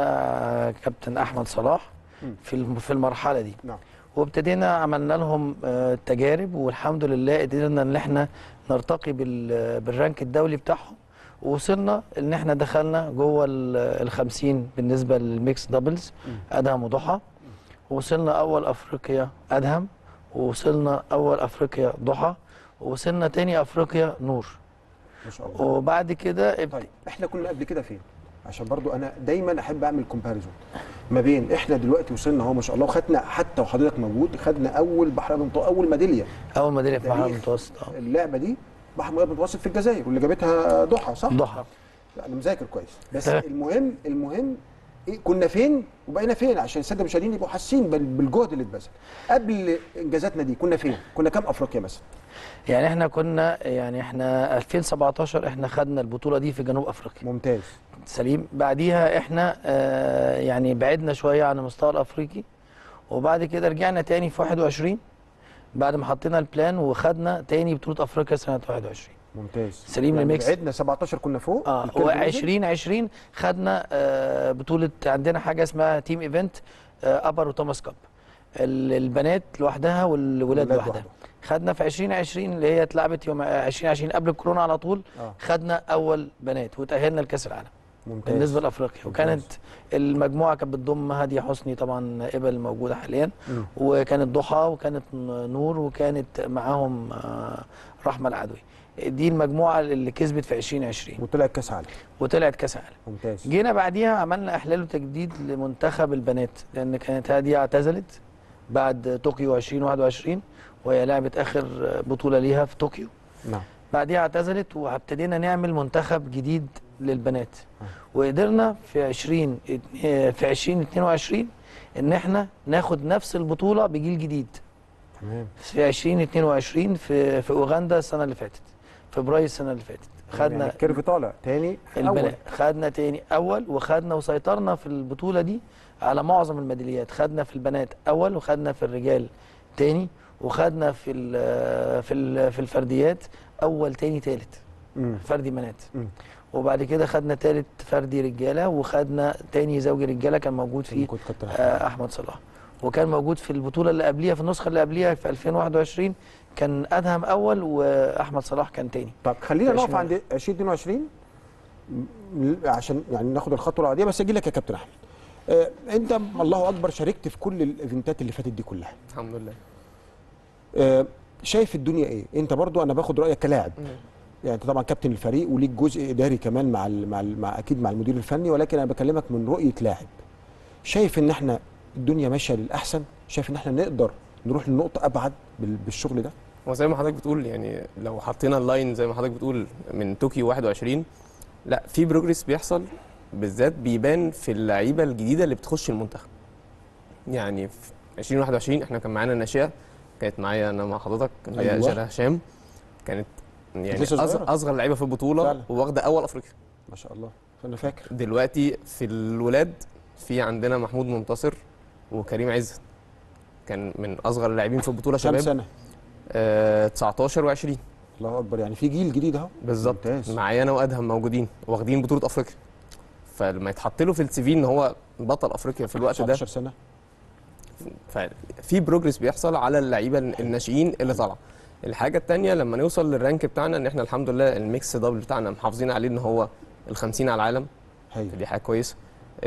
معانا كابتن احمد صلاح مم. في الم- في المرحله دي نعم وابتدينا عملنا لهم آه، تجارب والحمد لله قدرنا ان احنا نرتقي بال- بالرانك الدولي بتاعهم ووصلنا ان احنا دخلنا جوه ال 50 بالنسبه للميكس دبلز ادهم وضحى وصلنا اول افريقيا ادهم ووصلنا اول افريقيا ضحى ووصلنا تاني افريقيا نور ما شاء الله وبعد كده ابت... طيب احنا كنا قبل كده فين عشان برضو انا دايما احب اعمل كومباريزون ما بين احنا دلوقتي وصلنا اهو ما شاء الله وخدنا حتى وحضرتك موجود خدنا اول بحر المنطقه اول ميداليه اول ميداليه في البحر تاريخ المتوسط اه اللعبه دي بحر المتوسط في الجزائر واللي جابتها ضحى صح ضحى لا انا مذاكر كويس بس تمام. المهم المهم إيه كنا فين وبقينا فين عشان الساده المشاهدين يبقوا حاسين بال- بالجهد اللي اتبذل قبل انجازاتنا دي كنا فين كنا كام افريقيا مثلا يعني احنا كنا يعني احنا 2017 احنا خدنا البطوله دي في جنوب افريقيا ممتاز سليم بعديها احنا آه يعني بعدنا شويه عن المستوى الافريقي وبعد كده رجعنا تاني في 21 بعد ما حطينا البلان وخدنا تاني بطوله افريقيا سنه 21 ممتاز سليم يعني الميكس. بعدنا 17 كنا فوق اه الكيرف نزل. و2020 خدنا آه بطوله عندنا حاجه اسمها تيم ايفنت آه ابر وتوماس كاب ال- البنات لوحدها والولاد الولاد لوحدها خدنا في 2020 اللي هي اتلعبت يوم 2020 قبل الكورونا على طول آه. خدنا اول بنات وتاهلنا لكاس العالم ممتاز بالنسبه لافريقيا ممتاز. وكانت المجموعه كانت بتضم هاديه حسني طبعا ابل موجوده حاليا مم. وكانت ضحى وكانت نور وكانت معاهم آه، رحمه العدوي دي المجموعه اللي كسبت في 2020 وطلع كاس عالم وطلعت كاس عالم ممتاز جينا بعديها عملنا احلال وتجديد لمنتخب البنات لان كانت هاديه اعتزلت بعد طوكيو 2021 وهي لعبت اخر بطوله ليها في طوكيو نعم بعديها اعتزلت وابتدينا نعمل منتخب جديد للبنات وقدرنا في 20 اه، في 2022 ان احنا ناخد نفس البطوله بجيل جديد تمام في 2022 في في اوغندا السنه اللي فاتت فبراير السنه اللي فاتت خدنا يعني الكيرف طالع تاني في اول البنات خدنا تاني اول وخدنا وسيطرنا في البطوله دي على معظم الميداليات خدنا في البنات اول وخدنا في الرجال تاني وخدنا في ال في ال في الفرديات اول تاني تالت مم. فردي بنات مم. وبعد كده خدنا تالت فردي رجاله وخدنا تاني زوجي رجاله كان موجود فيه كنت كابتن أحمد. آه، احمد صلاح وكان موجود في البطوله اللي قبليها في النسخه اللي قبليها في 2021 كان ادهم اول واحمد صلاح كان تاني طب خلينا في نقف 20 عند 2022 م- عشان يعني ناخد الخطوه العاديه بس اجي لك يا كابتن احمد آه انت الله اكبر شاركت في كل الايفنتات اللي فاتت دي كلها الحمد لله آه شايف الدنيا ايه انت برضو انا باخد رايك كلاعب يعني انت طبعا كابتن الفريق وليك جزء اداري كمان مع ال مع, ال مع اكيد مع المدير الفني ولكن انا بكلمك من رؤيه لاعب شايف ان احنا الدنيا ماشيه للاحسن شايف ان احنا نقدر نروح لنقطه ابعد بال- بالشغل ده هو زي ما حضرتك بتقول يعني لو حطينا اللاين زي ما حضرتك بتقول من طوكيو 21 لا في بروجريس بيحصل بالذات بيبان في اللعيبه الجديده اللي بتخش المنتخب يعني في 2021 احنا كان معانا ناشئه كانت معايا انا مع حضرتك اللي هي أيوة. جالا هشام كانت يعني لسه صغيرة. أصغر, اصغر لعيبه في البطوله فعلا. وواخده اول افريقيا ما شاء الله فانا فاكر دلوقتي في الولاد في عندنا محمود منتصر وكريم عزت كان من اصغر اللاعبين في البطوله كام شباب سنه آه 19 و20 الله اكبر يعني في جيل جديد اهو بالظبط ممتاز. معايا انا وادهم موجودين واخدين بطوله افريقيا فلما يتحط له في السي في ان هو بطل افريقيا في الوقت ده 19 سنه ففي بروجرس بيحصل على اللعيبه الناشئين اللي طالعه الحاجه الثانيه لما نوصل للرانك بتاعنا ان احنا الحمد لله الميكس دبل بتاعنا محافظين عليه ان هو ال50 على العالم هايل دي حاجه كويسه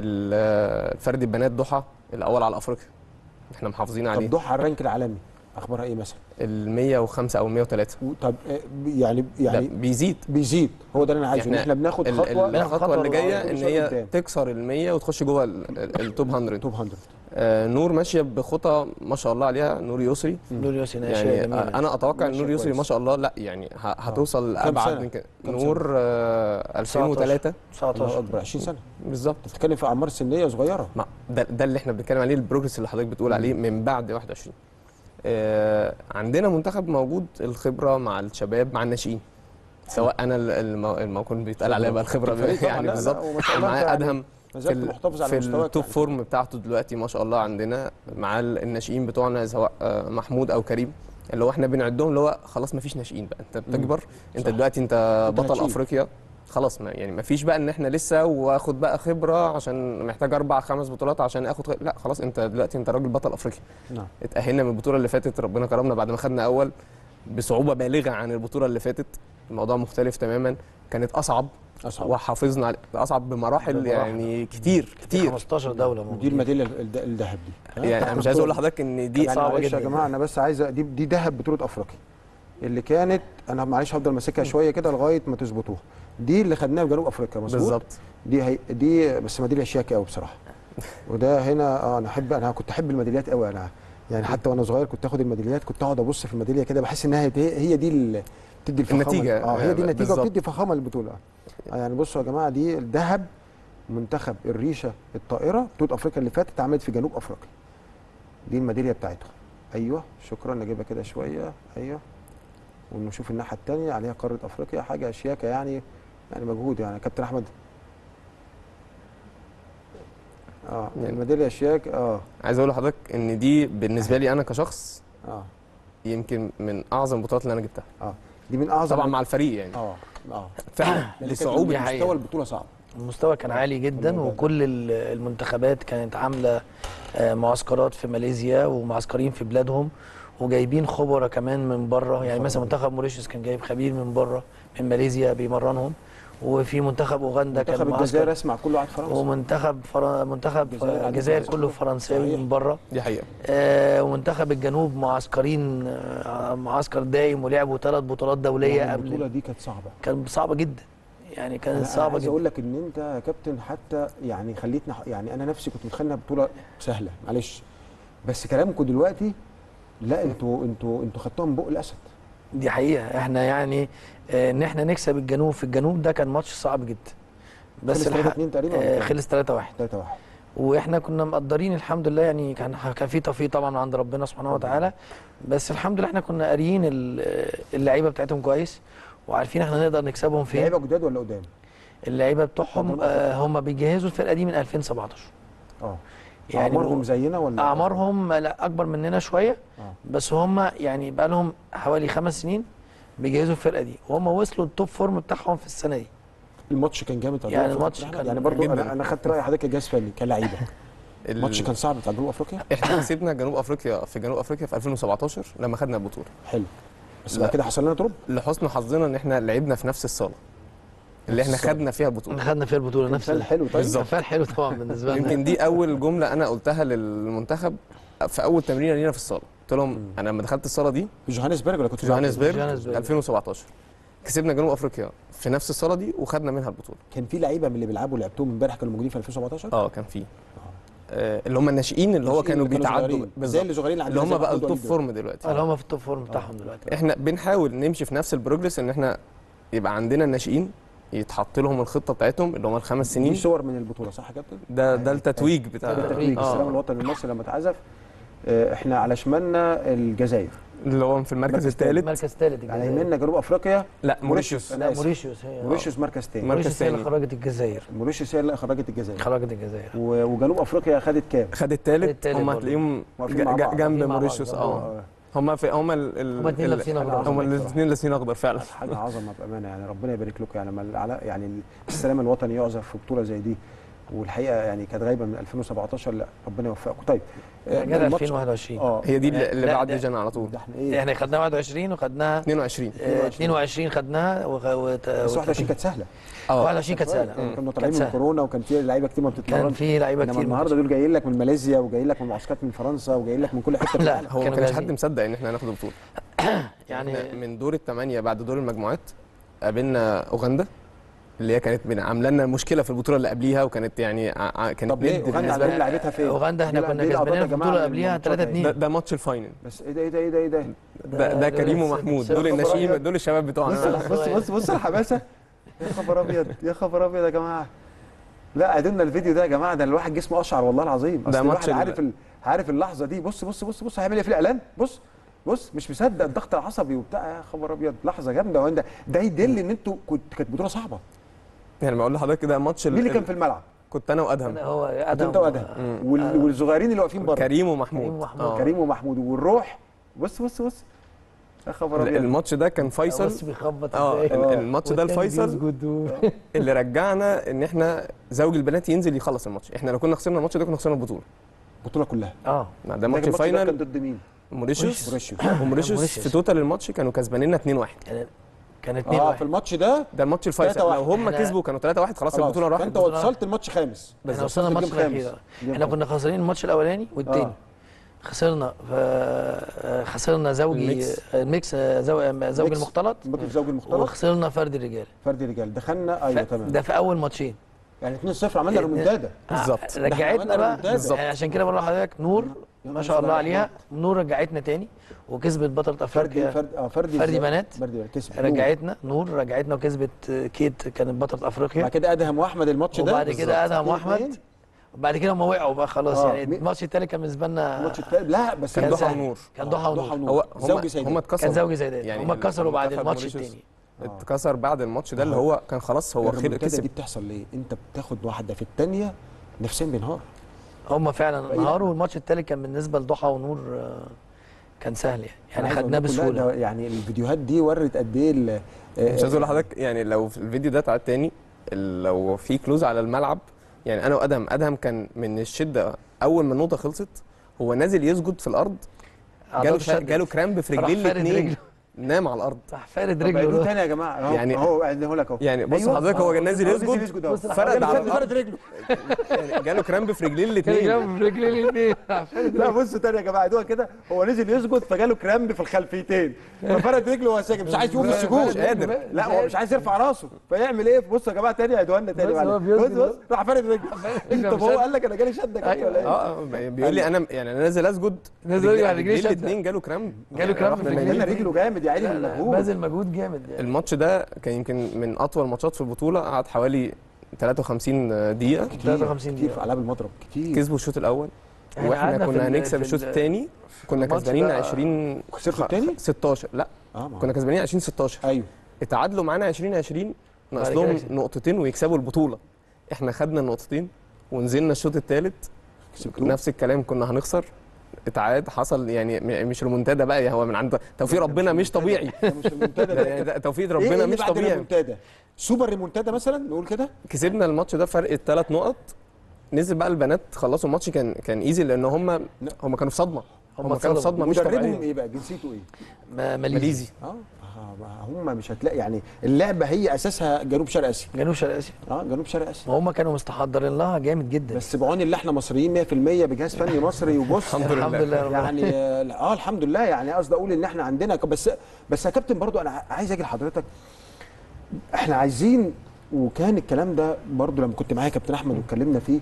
ال- الفرد البنات ضحى الاول على افريقيا احنا محافظين عليه طب ضحى على الرانك العالمي اخبارها ايه مثلا ال 105 او 103 و- طب آه، يعني يعني يعني بيزيد بيزيد هو ده اللي انا عايزه ان إحنا احنا بناخد ال- خطوه ال- بناخد الخطوه اللي خطوة جايه ان لقدام. هي تكسر ال 100 وتخش جوه ال- ال- التوب 100 توب 100 آه نور ماشيه بخطى ما شاء الله عليها نور يسري نور يوسي ناشئه يعني جميله آه، انا اتوقع ان ماشية نور يسري كويس. ما شاء الله لا يعني ه- هتوصل كام ابعد سنة؟ من كده كام نور آه 2003 الله 19 اكبر 20 سنه بالظبط انت بتتكلم في اعمار سنيه صغيره ما ده, ده اللي احنا بنتكلم عليه البروجرس اللي حضرتك بتقول عليه من بعد 21 آه عندنا منتخب موجود الخبره مع الشباب مع الناشئين سواء انا ال- المو- الموقع بيتقال عليا بقى الخبره الفريق طبعاً، لا، يعني لا، بالظبط وما شاء الله معاه يعني ادهم ما في, زلت ال- محتفظ على في مستواك التوب يعني. فورم بتاعته دلوقتي ما شاء الله عندنا مع ال- الناشئين بتوعنا سواء آه، محمود او كريم اللي هو احنا بنعدهم اللي هو خلاص ما فيش ناشئين بقى انت بتكبر انت صح. دلوقتي انت أنت بطل هتشيل. افريقيا خلاص ما يعني ما فيش بقى ان احنا لسه واخد بقى خبره عشان محتاج اربع خمس بطولات عشان اخد خ- لا خلاص انت دلوقتي انت راجل بطل افريقيا نعم اتاهلنا من البطوله اللي فاتت ربنا كرمنا بعد ما خدنا اول بصعوبه بالغه عن البطوله اللي فاتت الموضوع مختلف تماما كانت اصعب اصعب وحافظنا على- اصعب بمراحل بمراحل. يعني كتير كتير 15 دوله دي موجودين الميداليه الد- الذهب دي ها؟ يعني انا مش عايز اقول لحضرتك ان دي يعني صعبة معلش جدا. يا جماعه انا بس عايز دي دي ذهب بطوله افريقيا اللي كانت انا معلش هفضل ماسكها شويه كده لغايه ما تظبطوها دي اللي خدناها في جنوب افريقيا مظبوط بالظبط دي هي دي بس ميداليه شياكه قوي بصراحه وده هنا اه انا احب انا كنت احب الميداليات قوي انا يعني حتى وانا صغير كنت اخد الميداليات كنت اقعد ابص في الميداليه كده بحس انها هي هي دي اللي بتدي الفخامه النتيجة. اه هي دي النتيجه بالظبط. وبتدي فخامه للبطوله آه يعني بصوا يا جماعه دي الذهب منتخب الريشه الطائره بطوله افريقيا اللي فاتت اتعملت في جنوب افريقيا دي الميداليه بتاعتهم ايوه شكرا نجيبها كده شويه ايوه ونشوف الناحيه الثانيه عليها قاره افريقيا حاجه شياكه يعني يعني مجهود يعني كابتن احمد اه يعني- الميداليه شياك اه عايز اقول لحضرتك ان دي بالنسبه لي انا كشخص اه يمكن من اعظم البطولات اللي انا جبتها اه دي من اعظم طبعا مع الفريق يعني اه اه فعلا لأن كانت لصعوبه دي حقيقة. مستوى البطوله صعب المستوى كان عالي جدا الموضوع ده. وكل ال- المنتخبات كانت عامله آه، معسكرات في ماليزيا ومعسكرين في بلادهم وجايبين خبراء كمان من بره يعني مثلا منتخب موريشيوس كان جايب خبير من بره من ماليزيا بيمرنهم وفي منتخب اوغندا كان منتخب الجزائر معسكر اسمع كله قاعد فرنسا ومنتخب فر... منتخب الجزائر آه، قاعدين الجزائر فرنسا. كله فرنساوي صحيح. من بره دي حقيقه آه، ومنتخب الجنوب معسكرين آه، معسكر دايم ولعبوا ثلاث بطولات دوليه يعني قبل البطوله دي كانت صعبه كان صعبه جدا يعني انا كانت أنا صعبه عايز جدا اقول لك ان انت يا كابتن حتى يعني خليتنا يعني انا نفسي كنت متخيل انها بطوله سهله معلش بس كلامكم دلوقتي لا انتوا انتوا انتوا خدتوها من بق الاسد دي حقيقة احنا يعني آه، ان احنا نكسب الجنوب في الجنوب ده كان ماتش صعب جدا بس خلص 3 الحق 2 تقريبا آه، خلص 3 1 3 1 واحنا كنا مقدرين الحمد لله يعني كان كان في توفيق طبعا من عند ربنا سبحانه وتعالى بس الحمد لله احنا كنا قاريين ال- اللعيبه بتاعتهم كويس وعارفين احنا نقدر نكسبهم فين لعيبه جداد ولا قدام؟ اللعيبه بتوعهم اتفضل. آه هم بيجهزوا الفرقه دي من 2017 اه يعني اعمارهم زينا ولا اعمارهم لا اكبر مننا شويه آه. بس هم يعني بقى لهم حوالي خمس سنين بيجهزوا الفرقه دي وهم وصلوا التوب فورم بتاعهم في السنه دي الماتش كان جامد بتاع يعني جنوب الماتش أفريقيا؟ كان يعني برضو جداً. انا انا خدت راي حضرتك كجهاز فني كلعيبه ال- الماتش كان صعب بتاع جنوب افريقيا احنا كسبنا جنوب افريقيا في جنوب افريقيا في 2017 لما خدنا البطوله حلو بس لا. بعد كده حصل لنا دروب لحسن حظنا ان احنا لعبنا في نفس الصاله اللي احنا نفس الصالة. خدنا فيها البطوله خدنا فيها البطوله نفس مثال حلو طيب بالظبط. مثال حلو طبعا بالنسبه لنا يمكن دي اول جمله انا قلتها للمنتخب في اول تمرينه لينا في الصاله قلت لهم انا لما دخلت الصاله دي في جوهانسبرج ولا كنت في جوهانسبرج جوهانسبرج. 2017 كسبنا جنوب افريقيا في نفس الصاله دي وخدنا منها البطوله كان في لعيبه من اللي بيلعبوا لعبتهم امبارح كانوا موجودين في 2017 اه كان في آه اللي هم الناشئين اللي هو الناشئين كانوا اللي بيتعدوا صغيرين. زي بالظبط اللي صغيرين اللي هم بقى التوب فورم اللي دلوقتي هم في التوب فورم بتاعهم دلوقتي احنا بنحاول نمشي في نفس البروجرس ان احنا يبقى عندنا الناشئين يتحط لهم الخطه بتاعتهم اللي هم الخمس دي سنين صور من البطوله صح يا كابتن؟ ده ده التتويج بتاع ده التتويج آه. السلام الوطني المصري لما اتعزف آه، احنا على شمالنا الجزائر اللي هو في المركز مركز الثالث مركز ثالث على الجزائر يميننا جنوب افريقيا لا موريشيوس أنا لا آسف. موريشيوس هي موريشيوس مركز تاني مركز موريشيوس هي اللي تاني. خرجت الجزائر موريشيوس هي اللي خرجت الجزائر خرجت الجزائر و- وجنوب افريقيا خدت كام؟ خد الثالث التالت هم برضه. هتلاقيهم واقفين مع ج- بعض. ج- جنب واقفين مع موريشيوس بعض. اه آه. هم في هم ال ال هما اتنين ال- لابسين أخضر. هم الاثنين لابسين اخضر فعلا حاجه عظمه بامانه يعني ربنا يبارك لكم يعني لما العلا- يعني السلام الوطني يعزف في بطوله زي دي والحقيقه يعني كانت غايبه من 2017 لا ربنا يوفقكم طيب آه، جت الماتش- 2021 اه هي دي اللي اللي لا، بعد ده- جانا على طول ده احنا ايه احنا خدناها 21 وخدناها 22 آه، 22 خدناها وغ- وت- بس وت- 21 كانت سهله اه 21 كانت سهله كانوا كانت طالعين من سهلة. كورونا وكان في لعيبه كتير ما كان بتتمرن في لعيبه انما كتير النهارده دول جايين لك من ماليزيا وجايين لك من معسكرات من فرنسا وجايين لك من كل حته في لا. العالم هو ما كانوا كانش جاهزين. حد مصدق ان احنا هناخد البطوله يعني إحنا من دور الثمانيه بعد دور المجموعات قابلنا اوغندا اللي هي كانت من- عامله لنا مشكله في البطوله اللي قبليها وكانت يعني ع- ع- كانت طب ليه ند اوغندا بالنسبه عاملين لنا لعبتها فين؟ اوغندا احنا دي- كنا دي لقطات كسبانين يا في جماعة البطوله من قبليها الماتشات 3 أهي. 2 ده, ده ماتش الفاينل بس ايه ده ايه ده ايه ده ايه ده ده, ده كريم ومحمود دول الناشئين دول الشباب بص بتوعنا بص بص بص الحماسه يا خبر ابيض يا خبر ابيض يا جماعه لا ادولنا الفيديو ده يا جماعه ده الواحد جسمه اشعر والله العظيم ده اصل ماتش الواحد ال- عارف ال... عارف اللحظه دي بص بص بص بص هيعمل ايه في الاعلان بص بص مش مصدق الضغط العصبي وبتاع يا خبر ابيض لحظه جامده وانت ده يدل ان انتوا كنت كانت بطوله صعبه يعني بقول لحضرتك كده ماتش ال- مين اللي كان ال- في الملعب؟ كنت انا وادهم هو كنت ادم انت وادهم وال... والصغيرين اللي واقفين بره كريم كريم ومحمود ومحمود. آه. كريم ومحمود والروح بص بص بص يا خبر ابيض الماتش ده كان بص فيصل بيخبط اه ازاي ال- الماتش ده والتاني الفيصل بيسجد و- اللي رجعنا ان احنا زوج البنات ينزل يخلص الماتش احنا لو كنا خسرنا الماتش ده كنا خسرنا البطوله البطوله كلها اه ده لكن ماتش الماتش ده كان الفاينل ضد مين؟ موريشيوس موريشيوس وموريشيوس موريشيوس. في توتال الماتش كانوا كسبانيننا 2-1 كان كان 2 اه 1 في الماتش ده ده الماتش الفيصل 3-1. لو هم إحنا- كسبوا كانوا 3-1 خلاص خلاص البطوله راحت انت وصلت الماتش خامس احنا وصلنا وصلت الماتش الجيم الاخير خامس. جيم احنا خامس. كنا خسرانين الماتش الاولاني والتاني آه. خسرنا ف- خسرنا زوجي الميكس. الميكس زوج زوج ميكس. المختلط بطل زوج المختلط وخسرنا فرد الرجال فرد رجال دخلنا ايوه ف- تمام ده في اول ماتشين يعني 2-0 عملنا ريمونتادا بالظبط. آه، ده إحنا رجعتنا عملنا بقى ريمونتادا. بالظبط. يعني عشان كده بقول لحضرتك نور يا ما شاء الله نهار عليها أبيض. نور رجعتنا تاني وكسبت بطلة فردي افريقيا فرد اه فردي فردي إزاي؟ بنات. فردي بنات كسب رجعتنا نور رجعتنا وكسبت كيت كانت بطلة افريقيا بعد كده ادهم واحمد الماتش ده وبعد كده ادهم اتنين واحمد اتنين. وبعد كده هم وقعوا بقى خلاص آه، يعني مي- الماتش التالت كان بالنسبه لنا الماتش التالت لا بس كان كان ضحى سهل. ونور كان ضحى ونور هو زوجي هم سيدات هم اتكسروا كان زوجي زي ده يعني هم اتكسروا بعد المنتخب الماتش موريشيوس التاني اتكسر بعد الماتش ده اللي هو كان خلاص هو خير الريمونتادا كسب دي بتحصل ليه؟ انت بتاخد واحده في الثانيه نفسيا بينهار هم فعلا بعيد. انهاروا والماتش التالت كان بالنسبه لضحى ونور آه، كان سهل يعني أنا يعني عايز خدناه أقول لكم لا، بسهوله ده يعني الفيديوهات دي ورت قد ايه ال- مش عايز اقول لحضرتك يعني لو في الفيديو ده اتعاد تاني ال- لو في كلوز على الملعب يعني انا وادهم ادهم كان من الشده اول ما النقطه خلصت هو نازل يسجد في الارض جاله أعضاء شا... شدت. جاله كرامب في راح رجليه فارد الاثنين رجله. نام على الارض راح فارد طب عيدوه رجله تاني يا جماعه اهو يعني- اهو عيدوه لك اهو يعني بص أيوة. حضرتك هو آه. نازل هو يسجد أهو. بص راح فرد جاله على فرد- الارض فرد رجله يعني جاله كرامب في رجليه كان الاثنين جنب رجليه الاثنين راح فارد لا رجله. بصوا تاني يا جماعه عيدوها كده هو نزل يسجد فجاله كرامب في الخلفيتين ففرد رجله وهو ساجد مش عايز يقوم من السجود مش قادر. لا هو مش عايز يرفع راسه فيعمل ايه بصوا يا جماعه تاني عيدوها لنا تاني بص هو معلش. بيسجد بص بص راح فارد رجله رجله طب هو مش قال لك انا جالي شده كده أيوة. ولا ايه؟ اه آه، بيقول لي انا يعني انا نازل اسجد نازل يسجد على رجليه رجليه شدة. الاثنين جاله كرامب جاله كرامب في رحنا رجليه. انا نايمين. رجله جامد يا عيني من لا، لا، المجهود باذل مجهود جامد يعني الماتش ده كان يمكن من اطول ماتشات في البطوله قعد حوالي 53 دقيقه كتير 53 كتير دقيقة. في العاب المضرب كتير كسبوا الشوط الاول إحنا واحنا قعدنا في كنا ال- هنكسب في الشوط ال- الثاني كنا الماتش كسبانين ده 20 خسرتوا خ- التاني؟ 16 لا اه ما كنا كسبانين 20 16 ايوه اتعادلوا معانا 20 20 ناقص بعد كده لهم كسب. نقطتين ويكسبوا البطوله احنا خدنا النقطتين ونزلنا الشوط الثالث كسبتوه نفس الكلام كنا هنخسر اتعاد حصل يعني م- مش ريمونتادا بقى هو من عند توفيق ربنا مش طبيعي ده مش المنتدى ده ده يعني ده توفيق إيه ربنا اللي مش بعد طبيعي الريمونتادا؟ سوبر ريمونتادا مثلا نقول كده كسبنا الماتش ده فرق الثلاث نقط نزل بقى البنات خلصوا الماتش كان كان ايزي لان هم هم كانوا في صدمه هم هم كانوا في اتصدموا. صدمه مش مدربهم طبيعيه ايه بقى جنسيته ايه ما- ماليزي ماليزي اه آه، هم مش هتلاقي يعني اللعبه هي اساسها جنوب شرق اسيا جنوب شرق اسيا اه جنوب شرق اسيا وهم كانوا مستحضرين لها جامد جدا بس بعون اللي احنا مصريين 100% بجهاز فني مصري وبص الحمد لله. الحمد لله رب يعني اه الحمد لله يعني قصدي اقول ان احنا عندنا بس بس يا كابتن برضو انا عايز اجي لحضرتك احنا عايزين وكان الكلام ده برضو لما كنت معايا كابتن احمد واتكلمنا فيه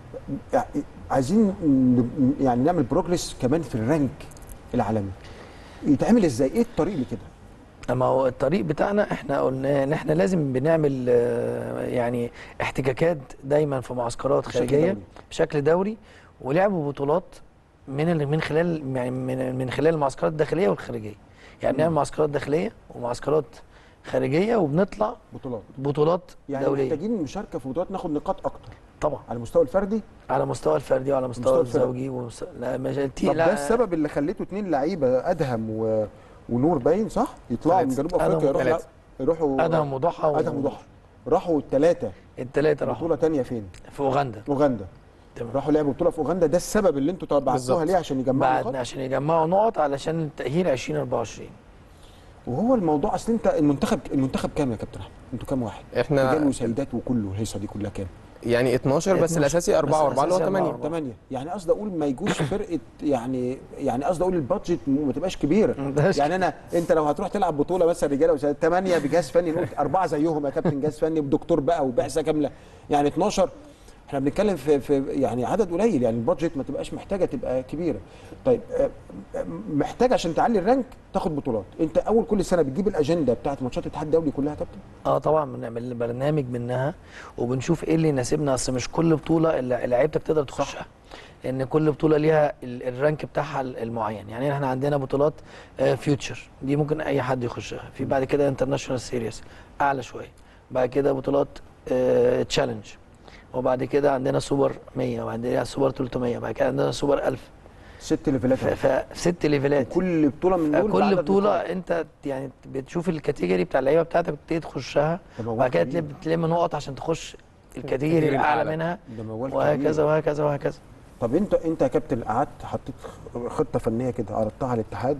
عايزين ن- يعني نعمل بروجرس كمان في الرانك العالمي يتعمل ازاي ايه الطريق لكده اما هو الطريق بتاعنا احنا قلنا ان احنا لازم بنعمل آه، يعني احتكاكات دايما في معسكرات بشكل خارجيه دوري. بشكل دوري ولعبوا بطولات من ال- من خلال يعني من من خلال المعسكرات الداخليه والخارجيه يعني بنعمل معسكرات داخليه ومعسكرات خارجيه وبنطلع بطولات بطولات يعني دوليه محتاجين مشاركه في بطولات ناخد نقاط اكتر طبعا على المستوى الفردي على مستوى الفردي وعلى مستوى مستوى الفرق. الزوجي ومس... لا مش تي- طب لا ده السبب اللي خليته اتنين لعيبه ادهم و... ونور باين صح يطلعوا من ثلاثة. جنوب افريقيا أدهم يروحوا ثلاثة. يروحوا ادهم وضحى و... ادهم وضحى راحوا الثلاثه الثلاثه راحوا بطوله تانية فين في اوغندا اوغندا تمام. راحوا لعبوا بطوله في اوغندا ده السبب اللي انتوا بعتوها بالظبط. ليه عشان يجمعوا بعد نقاط عشان يجمعوا نقط علشان التاهيل 2024 وهو الموضوع اصل انت المنتخب المنتخب كام يا كابتن احمد انتوا كام واحد احنا رجال وسيدات وكله الهيصه دي كلها كام يعني 12 بس 12 الاساسي 4 بس و4 اللي هو الأساسي 8 أربعة. ثمانية يعني قصدي اقول ما يجوش فرقه يعني يعني قصدي اقول البادجت م- ما تبقاش كبيره ما تبقاش يعني انا انت لو هتروح تلعب بطوله مثلا رجاله وسيدات ثمانيه بجهاز فني نقول اربعه زيهم يا كابتن جهاز فني بدكتور بقى وبعثه كامله يعني 12 احنا بنتكلم في, في يعني عدد قليل يعني البادجت ما تبقاش محتاجه تبقى كبيره طيب آه، آه، محتاج عشان تعلي الرانك تاخد بطولات انت اول كل سنه بتجيب الاجنده بتاعت ماتشات الاتحاد الدولي كلها يا كابتن اه طبعا بنعمل برنامج منها وبنشوف ايه اللي يناسبنا اصل مش كل بطوله اللي لعيبتك تقدر تخشها لان كل بطوله ليها ال- الرانك بتاعها ال- المعين يعني احنا عندنا بطولات فيوتشر دي ممكن اي حد يخشها في بعد كده انترناشونال سيريس اعلى شويه بعد كده بطولات تشالنج وبعد كده عندنا سوبر 100 وبعدين سوبر 300 بعد كده عندنا سوبر 1000 ست ليفلات ف- فست ليفلات كل بطوله من دول كل بعدد بطولة نقاط. انت يعني بتشوف الكاتيجوري بتاع اللعيبه بتاعتك بتبتدي تخشها ده موال وبعد كده كبير. تلم تلم نقط عشان تخش الكاتيجوري الكاتيجوري الاعلى الأعلى. منها ده موال وهكذا كبير. وهكذا وهكذا طب انت انت يا كابتن قعدت حطيت خطه فنيه كده عرضتها على الاتحاد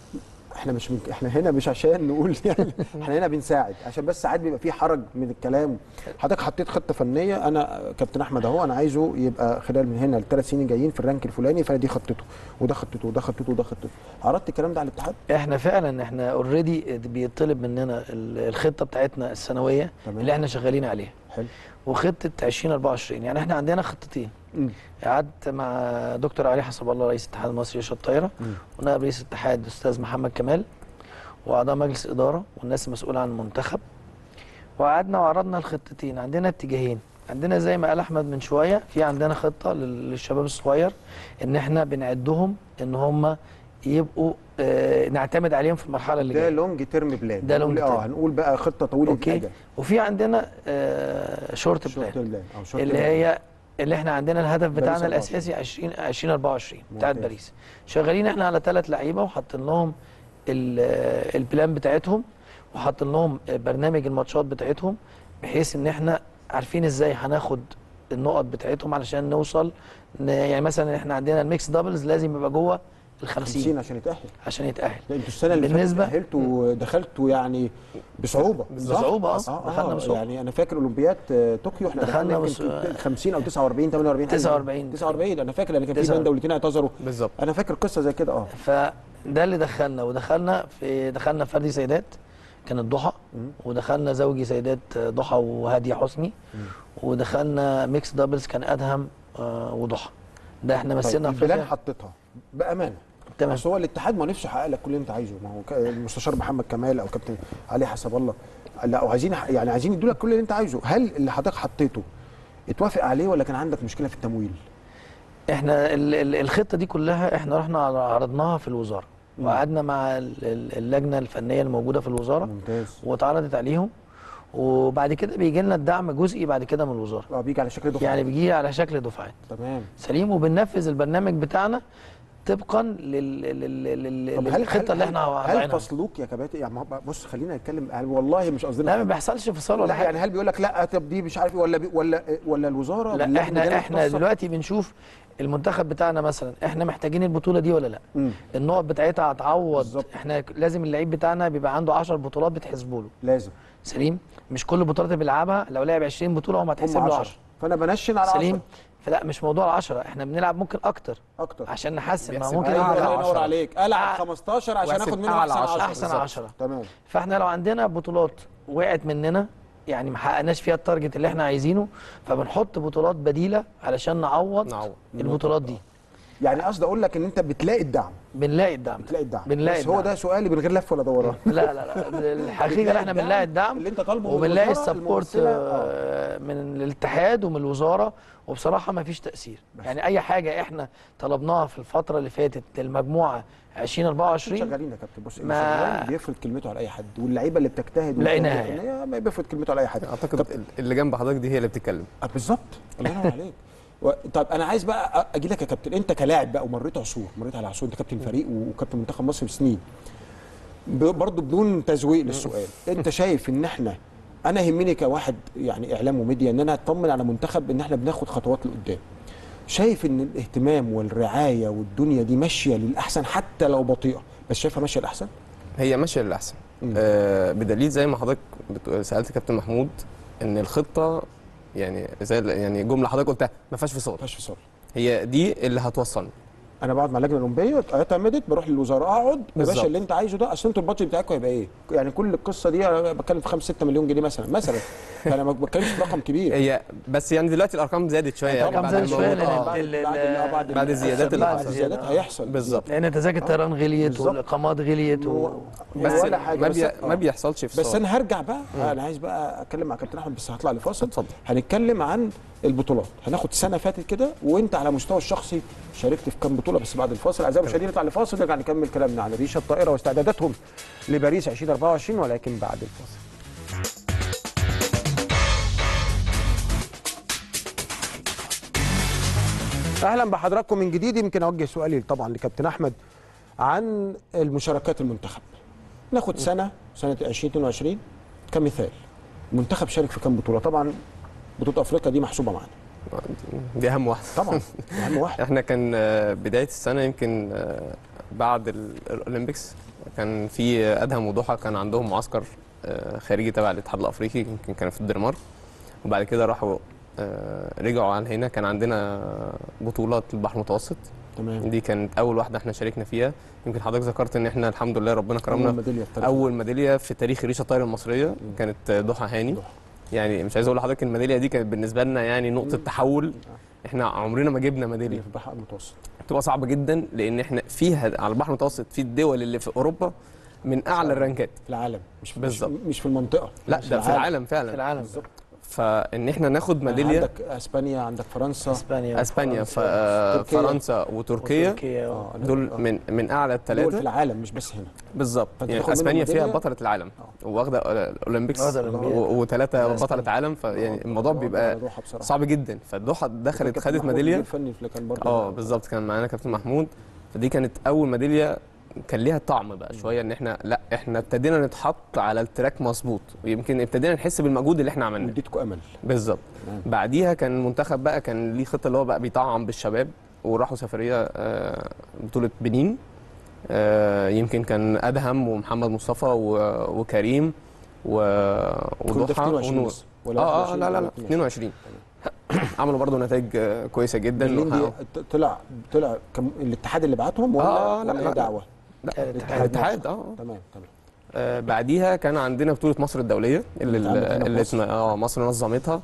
احنا مش من احنا هنا مش عشان نقول يعني احنا هنا بنساعد عشان بس ساعات بيبقى في حرج من الكلام حضرتك حطيت خطه فنيه انا كابتن احمد اهو انا عايزه يبقى خلال من هنا الثلاث سنين جايين في الرانك الفلاني فانا دي خطته وده خطته وده خطته وده خطته عرضت الكلام ده على الاتحاد احنا فعلا احنا اوريدي بيطلب مننا ال- الخطه بتاعتنا السنويه تمام. اللي احنا شغالين عليها حلو وخطه 2024 يعني احنا عندنا خطتين مم. قعدت مع دكتور علي حسب الله رئيس الاتحاد المصري للشط الطايره مم. ونائب رئيس الاتحاد الاستاذ محمد كمال واعضاء مجلس اداره والناس المسؤوله عن المنتخب وقعدنا وعرضنا الخطتين عندنا اتجاهين عندنا زي ما قال احمد من شويه في عندنا خطه لل- للشباب الصغير ان احنا بنعدهم ان هم يبقوا آه نعتمد عليهم في المرحله اللي ده جايه لونج تيرم بلان ده هنقول- long term. اه هنقول بقى خطه طويله اوكي الاجل وفي عندنا آه شورت بلان شورت بلان او شورت اللي بلان. هي اللي احنا عندنا الهدف باريس بتاعنا 24. الاساسي 20 2024 بتاعت ممتاز. باريس شغالين احنا على ثلاث لعيبه وحاطين لهم ال- البلان بتاعتهم وحاطين لهم برنامج الماتشات بتاعتهم بحيث ان احنا عارفين ازاي هناخد النقط بتاعتهم علشان نوصل ن- يعني مثلا احنا عندنا الميكس دبلز لازم يبقى جوه ال 50 50 عشان يتاهل عشان يتاهل لا انتوا السنه اللي بالنسبة- فاتت تاهلتوا دخلتوا يعني بصعوبه صح؟ بصعوبة، اه. اه, دخلنا آه بصعوبة. يعني انا فاكر اولمبياد آه، طوكيو احنا دخلنا دخلنا بص- يمكن 50 او 49 48 حاجة. 49. 49 انا فاكر لان كان في 49. بين دولتين اعتذروا بالظبط انا فاكر قصه زي كده اه فده اللي دخلنا ودخلنا في دخلنا فردي سيدات كانت ضحى مم. ودخلنا زوجي سيدات ضحى وهاديه حسني ودخلنا ميكس دبلز كان ادهم آه، وضحى ده احنا طيب مثلنا البلان افريقيا حطيتها بامانه تمام بس هو الاتحاد ما نفسه يحقق لك كل اللي انت عايزه ما هو ك- المستشار محمد كمال او كابتن علي حسب الله لا وعايزين يعني عايزين يدوا لك كل اللي انت عايزه هل اللي حضرتك حطيته اتوافق عليه ولا كان عندك مشكله في التمويل احنا ال- ال- الخطه دي كلها احنا رحنا عرضناها في الوزاره مم. وقعدنا مع ال- ال- اللجنه الفنيه الموجوده في الوزاره ممتاز واتعرضت عليهم وبعد كده بيجي لنا الدعم جزئي بعد كده من الوزاره اه بيجي على شكل دفعه يعني بيجي على شكل دفعات تمام سليم وبننفذ البرنامج بتاعنا طبقا لل- لل- لل- طب لل- هل للخطه اللي احنا هل وضعينها فصلوك يا كباتن يعني ما هو- بص خلينا نتكلم يعني والله مش قصدنا لا ما بيحصلش فصال ولا لا حاجه يعني هل بيقول لك لا طب دي مش عارف إيه ولا بي ولا ولا الوزاره لا باللجنة احنا دي احنا مختصة؟ دلوقتي بنشوف المنتخب بتاعنا مثلا احنا محتاجين البطوله دي ولا لا مم. النقط بتاعتها هتعوض بالظبط. احنا لازم اللعيب بتاعنا بيبقى عنده 10 بطولات بتحسبوا له لازم سليم مش كل بطولات اللي بيلعبها لو لعب 20 بطوله هم هتحسب هم له 10 10 فانا بنشن على سليم 10 فلا مش موضوع 10 احنا بنلعب ممكن اكتر اكتر عشان نحسن ما بيحسب ممكن أعلى ايوه يبقى الله ينور 10. عليك العب أع- 15 عشان وأحسب اخد منه أعلى احسن 10. 10 احسن بالظبط. 10 تمام فاحنا لو عندنا بطولات وقعت مننا يعني ما حققناش فيها التارجت اللي احنا عايزينه فبنحط بطولات بديله علشان نعوض نعوض. البطولات دي يعني قصدي اقول لك ان انت بتلاقي الدعم بنلاقي الدعم بتلاقي الدعم بنلاقي بس هو الدعم. ده سؤالي من غير لف ولا دوران لا لا لا الحقيقه ان احنا بنلاقي الدعم اللي انت طالبه من وبنلاقي الوزارة السبورت الممثلة. آه، من الاتحاد ومن الوزاره وبصراحه ما فيش تاثير يعني اي حاجه احنا طلبناها في الفتره اللي فاتت للمجموعه 2024 شغالين يا كابتن بص ما- ما بيفرض كلمته على اي حد واللعيبه اللي بتجتهد لقيناها وبتعمل فنية ما بيفرض كلمته على اي حد اعتقد اللي جنب حضرتك دي هي اللي بتتكلم آه، بالظبط الله ينور عليك و... طب انا عايز بقى أ- اجي لك يا كابتن انت كلاعب بقى ومريت عصور مريت على عصور انت كابتن فريق وكابتن منتخب مصر بسنين ب... برضه بدون تزويق للسؤال انت شايف ان احنا انا يهمني كواحد يعني اعلام وميديا ان انا اطمن على منتخب ان احنا بناخد خطوات لقدام شايف ان الاهتمام والرعايه والدنيا دي ماشيه للاحسن حتى لو بطيئه بس شايفها ماشيه للاحسن هي ماشيه للاحسن مم. آه بدليل زي ما حضرتك بت- سالت كابتن محمود ان الخطه يعني زي ال- يعني جمله حضرتك قلتها ما فيهاش فصال مفيهاش فصال هي دي اللي هتوصلنا انا بقعد مع اللجنه الاولمبيه اعتمدت بروح للوزاره اقعد يا بالظبط. باشا اللي انت عايزه ده اصل انتوا البادجت بتاعكم هيبقى ايه؟ يعني كل القصه دي انا بتكلم في 5 6 مليون جنيه مثلا مثلا فانا ما بتكلمش في رقم كبير هي بس يعني دلوقتي الارقام زادت شويه يعني الأرقام بعد زادت شوية الموضوع. لأن آه. بعد ال- بعد ال- آه، بعد بعد الزيادات اللي بعد حصلت. الزيادات الزيادة. هيحصل بالظبط لان تذاكر الطيران غليت بالظبط. والاقامات غليت و... بس ولا حاجة، ما, بس- بي... آه. ما بيحصلش فصال بس انا هرجع بقى انا عايز بقى اتكلم مع كابتن احمد بس هطلع لفاصل اتفضل. هنتكلم عن البطولات هناخد سنه فاتت كده وانت على مستوى الشخصي شاركت في كام بطوله بس بعد الفاصل اعزائي المشاهدين نطلع لفاصل نرجع نكمل كلامنا عن ريشه الطائره واستعداداتهم لباريس 2024 ولكن بعد الفاصل اهلا بحضراتكم من جديد يمكن اوجه سؤالي طبعا لكابتن احمد عن المشاركات المنتخب ناخد سنه سنه 2022 كمثال المنتخب شارك في كام بطوله طبعا بطوله افريقيا دي محسوبه معانا دي اهم واحده طبعا اهم واحد احنا كان آه، بدايه السنه يمكن آه، بعد ال- الاولمبيكس كان في ادهم وضحى كان عندهم معسكر آه، خارجي تبع الاتحاد الافريقي يمكن كان في الدنمارك وبعد كده راحوا آه، رجعوا على هنا كان عندنا بطولات البحر المتوسط تمام دي كانت اول واحده احنا شاركنا فيها يمكن حضرتك ذكرت ان احنا الحمد لله ربنا اول كرمنا ميداليه في تاريخ اول ميداليه في تاريخ ريشه الطايره المصريه كانت ضحى هاني ضحى. يعني مش عايز اقول لحضرتك الميداليه دي كانت بالنسبه لنا يعني نقطه تحول احنا عمرنا ما جبنا ميداليه في البحر المتوسط بتبقى صعبه جدا لان احنا فيها على البحر المتوسط في الدول اللي في اوروبا من اعلى الرانكات في العالم مش في بالظبط. مش, مش في المنطقه لا مش ده في العالم فعلا في العالم بالظبط فان احنا ناخد ميداليه عندك اسبانيا عندك فرنسا اسبانيا اسبانيا ف- وفرنسا تركيا. فرنسا وتركيا وتركيا آه، دول آه. من من اعلى دول في الثلاثه العالم مش بس هنا بالظبط فأنت يعني تاخد منهم اسبانيا فيها ميدالية؟ بطله العالم واخده الاولمبيكس واخدة الأولمبياد. وثلاثه أسبانيا. بطله عالم فيعني الموضوع بيبقى روحها بصراحه صعب جدا فالضحى دخلت كابتن خدت محمود ميداليه مدير فني اللي كان برضه اه بالظبط كان معانا كابتن محمود فدي كانت اول ميداليه كان ليها طعم بقى شويه ان احنا لا احنا ابتدينا نتحط على التراك مظبوط ويمكن ابتدينا نحس بالمجهود اللي احنا عملناه اديتكم امل بالظبط تمام. بعديها كان المنتخب بقى كان ليه خطه اللي هو بقى بيطعم بالشباب وراحوا سفريه آه، بطوله بنين آه، يمكن كان ادهم ومحمد مصطفى و- وكريم و... كل ده في وضحى 22 ونور بس ولا اه اه 21 لا لا ولا لا 22 22 عملوا برضو نتائج آه، كويسه جدا برلين دي وحققوا- طلع طلع كم الاتحاد اللي بعتهم ولا آه، لا، ولا لا، هي دعوه لا الاتحاد. الاتحاد اه تمام تمام آه، بعديها كان عندنا بطولة مصر الدولية اللي اللي اتعملت هنا في اللي مصر. اسمها- اه مصر نظمتها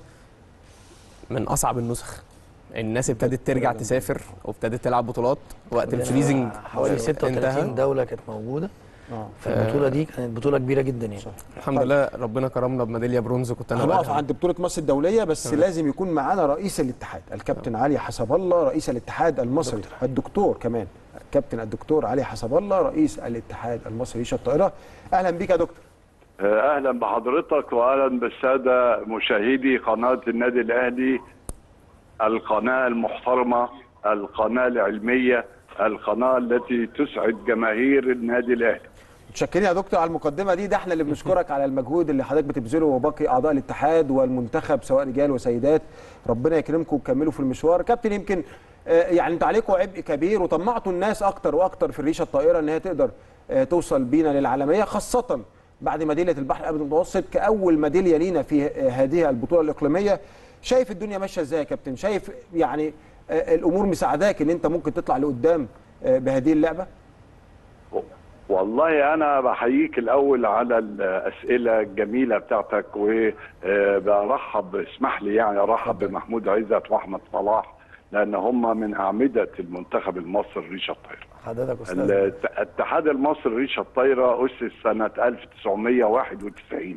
من أصعب النسخ الناس ابتدت ترجع تسافر وابتدت تلعب بطولات وقت عندنا الفريزنج حوالي 36 انتهى دوله كانت موجوده اه فالبطوله دي كانت بطوله كبيره جدا يعني الحمد لله ربنا كرمنا بميداليه برونز كنت انا هنقف وقتها عند بطوله مصر الدوليه بس تمام. لازم يكون معانا رئيس الاتحاد الكابتن علي حسب الله رئيس الاتحاد المصري الدكتور كمان كابتن الدكتور علي حسب الله رئيس الاتحاد المصري لريشه الطائره اهلا بيك يا دكتور اهلا بحضرتك واهلا بالساده مشاهدي قناه النادي الاهلي القناه المحترمه القناه العلميه القناه التي تسعد جماهير النادي الاهلي متشكرين يا دكتور على المقدمه دي ده احنا اللي بنشكرك على المجهود اللي حضرتك بتبذله وباقي اعضاء الاتحاد والمنتخب سواء رجال وسيدات ربنا يكرمكم وتكملوا في المشوار كابتن يمكن آه، يعني انتوا عليكم عبء كبير وطمعتوا الناس اكتر واكتر في الريشه الطائره ان هي تقدر آه، توصل بينا للعالميه خاصه بعد ميداليه البحر الابيض المتوسط كاول ميداليه لينا في آه، هذه البطوله الاقليميه شايف الدنيا ماشيه ازاي يا كابتن شايف يعني آه، الامور مساعداك ان انت ممكن تطلع لقدام آه، بهذه اللعبه والله انا بحييك الاول على الاسئله الجميله بتاعتك وبرحب اسمح لي يعني ارحب بمحمود عزت واحمد صلاح لان هم من اعمده المنتخب المصري ريشه الطايره حضرتك استاذ الات- الاتحاد المصري ريشه الطايره اسس سنه 1991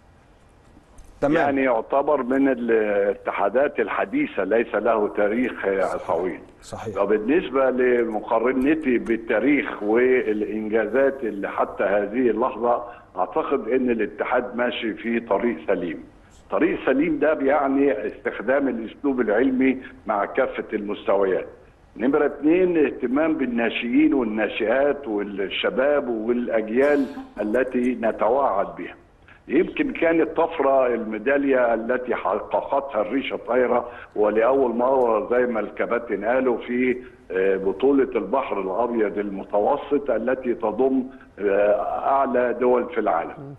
تمام يعني يعتبر من الاتحادات الحديثه ليس له تاريخ طويل صحيح وبالنسبة لمقارنتي بالتاريخ والإنجازات اللي حتى هذه اللحظة أعتقد أن الاتحاد ماشي في طريق سليم طريق سليم ده بيعني استخدام الأسلوب العلمي مع كافة المستويات نمرة اثنين اهتمام بالناشئين والناشئات والشباب والأجيال التي نتواعد بها يمكن كانت طفرة الميدالية التي حققتها الريشة الطايرة ولأول مرة زي ما الكباتن قالوا في آه، بطولة البحر الأبيض المتوسط التي تضم آه، أعلى دول في العالم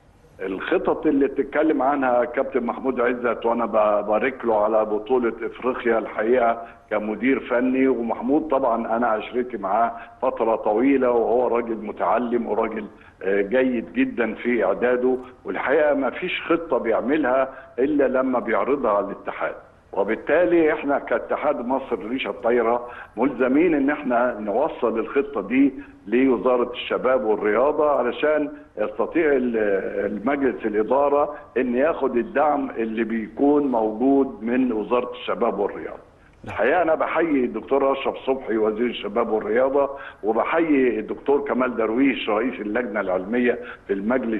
الخطط اللي تتكلم عنها كابتن محمود عزت وانا ببارك له على بطوله افريقيا الحقيقه كمدير فني ومحمود طبعا انا عشرتي معاه فتره طويله وهو راجل متعلم وراجل آه، جيد جدا في اعداده والحقيقه ما فيش خطه بيعملها الا لما بيعرضها على الاتحاد وبالتالي احنا كاتحاد مصر ريشه الطايره ملزمين ان احنا نوصل الخطه دي لوزاره الشباب والرياضه علشان يستطيع ال- المجلس الاداره ان ياخد الدعم اللي بيكون موجود من وزاره الشباب والرياضه. الحقيقه انا بحيي الدكتور اشرف صبحي وزير الشباب والرياضه وبحيي الدكتور كمال درويش رئيس اللجنه العلميه في المجلس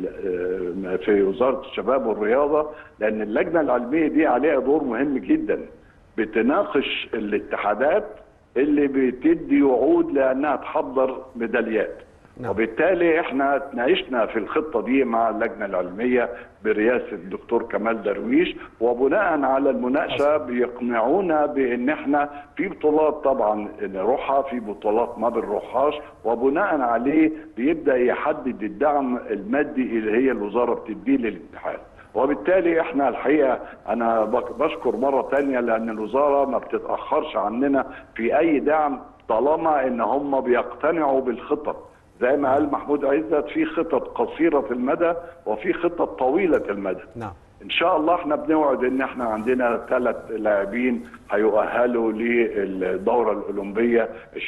ال- في وزاره الشباب والرياضه لان اللجنه العلميه دي عليها دور مهم جدا بتناقش الاتحادات اللي بتدي وعود لانها تحضر ميداليات نعم. وبالتالي احنا اتناقشنا في الخطه دي مع اللجنه العلميه برئاسه الدكتور كمال درويش وبناء على المناقشه بيقنعونا بان احنا في بطولات طبعا نروحها في بطولات ما بنروحهاش وبناء عليه بيبدا يحدد الدعم المادي اللي هي الوزاره بتديه للاتحاد وبالتالي احنا الحقيقه انا بك- بشكر مره تانية لان الوزاره ما بتتاخرش عننا في اي دعم طالما ان هم بيقتنعوا بالخطط زي ما قال محمود عزت في خطط قصيره المدى وفي خطط طويله المدى نعم ان شاء الله احنا بنوعد ان احنا عندنا ثلاث لاعبين هيؤهلوا للدوره الاولمبيه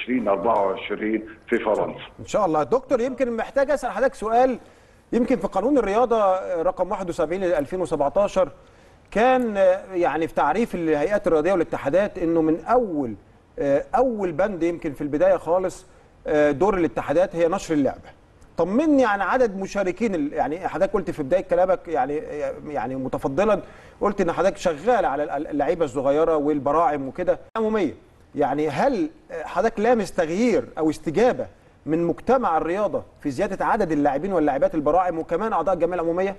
2024 في فرنسا ان شاء الله دكتور يمكن محتاج اسال حضرتك سؤال يمكن في قانون الرياضه رقم 71 ل 2017 كان يعني في تعريف الهيئات الرياضيه والاتحادات انه من اول اول بند يمكن في البدايه خالص دور الاتحادات هي نشر اللعبه طمني عن عدد مشاركين ال- يعني حضرتك قلت في بدايه كلامك يعني يعني متفضلا قلت ان حضرتك شغال على اللعيبه الصغيره والبراعم وكده عموميه يعني هل حضرتك لامس تغيير او استجابه من مجتمع الرياضه في زياده عدد اللاعبين واللاعبات البراعم وكمان اعضاء الجمعيه العموميه؟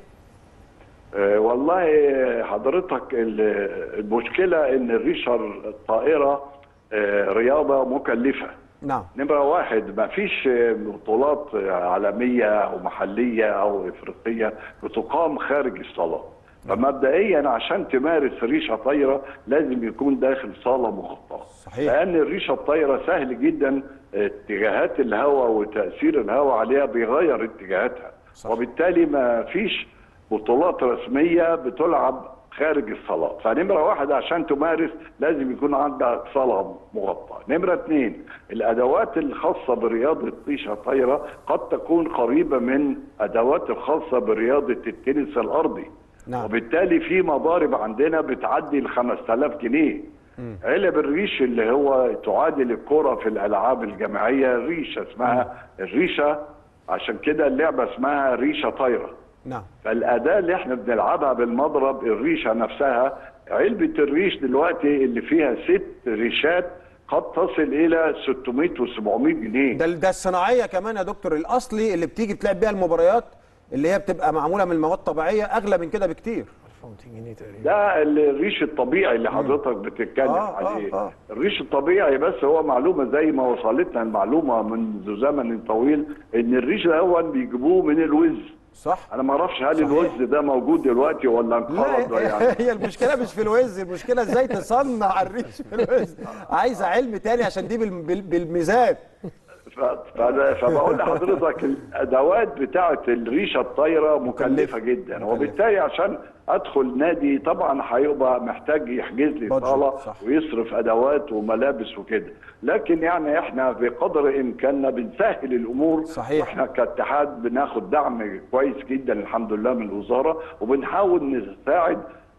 آه، والله حضرتك ال- المشكله ان الريشه الطائره آه، رياضه مكلفه نعم نمرة واحد ما فيش بطولات عالمية أو محلية أو إفريقية بتقام خارج الصالة فمبدئيا عشان تمارس ريشة طايرة لازم يكون داخل صالة مغطاة صحيح. لأن الريشة الطايرة سهل جدا اتجاهات الهواء وتأثير الهواء عليها بيغير اتجاهاتها صح. وبالتالي ما فيش بطولات رسمية بتلعب خارج الصالات فنمره واحد عشان تمارس لازم يكون عندك صاله مغطاه نمره اثنين الادوات الخاصه برياضه ريشه طايره قد تكون قريبه من ادوات الخاصه برياضه التنس الارضي نعم. وبالتالي في مضارب عندنا بتعدي ال 5000 جنيه علب الريش اللي هو تعادل الكرة في الألعاب الجماعية ريشة اسمها الريشة عشان كده اللعبة اسمها ريشة طايرة نعم فالأداة اللي احنا بنلعبها بالمضرب الريشة نفسها علبة الريش دلوقتي اللي فيها ست ريشات قد تصل إلى 600 و700 جنيه ده ده الصناعيه كمان يا دكتور الاصلي اللي بتيجي تلعب بيها المباريات اللي هي بتبقى معموله من المواد الطبيعيه اغلى من كده بكتير 1200 جنيه تقريبا ده الريش الطبيعي اللي حضرتك بتتكلم آه، آه، عليه آه. الريش الطبيعي بس هو معلومه زي ما وصلتنا المعلومه منذ زمن طويل ان الريش الاول بيجيبوه من الوز صح انا ما اعرفش هل صحيح. الوز ده موجود دلوقتي ولا انقرض لا يعني هي المشكله مش في الوز المشكله ازاي تصنع الريش في الوز عايزه علم تاني عشان دي بال- بال- بالميزان ف- فأنا- فبقول لحضرتك الادوات بتاعه الريشه الطايره مكلفه جدا مكلفة. وبالتالي عشان ادخل نادي طبعا هيبقى محتاج يحجز لي بادجت، صاله صح. ويصرف ادوات وملابس وكده لكن يعني احنا بقدر امكاننا بنسهل الامور صحيح. واحنا كاتحاد بناخد دعم كويس جدا الحمد لله من الوزاره وبنحاول نساعد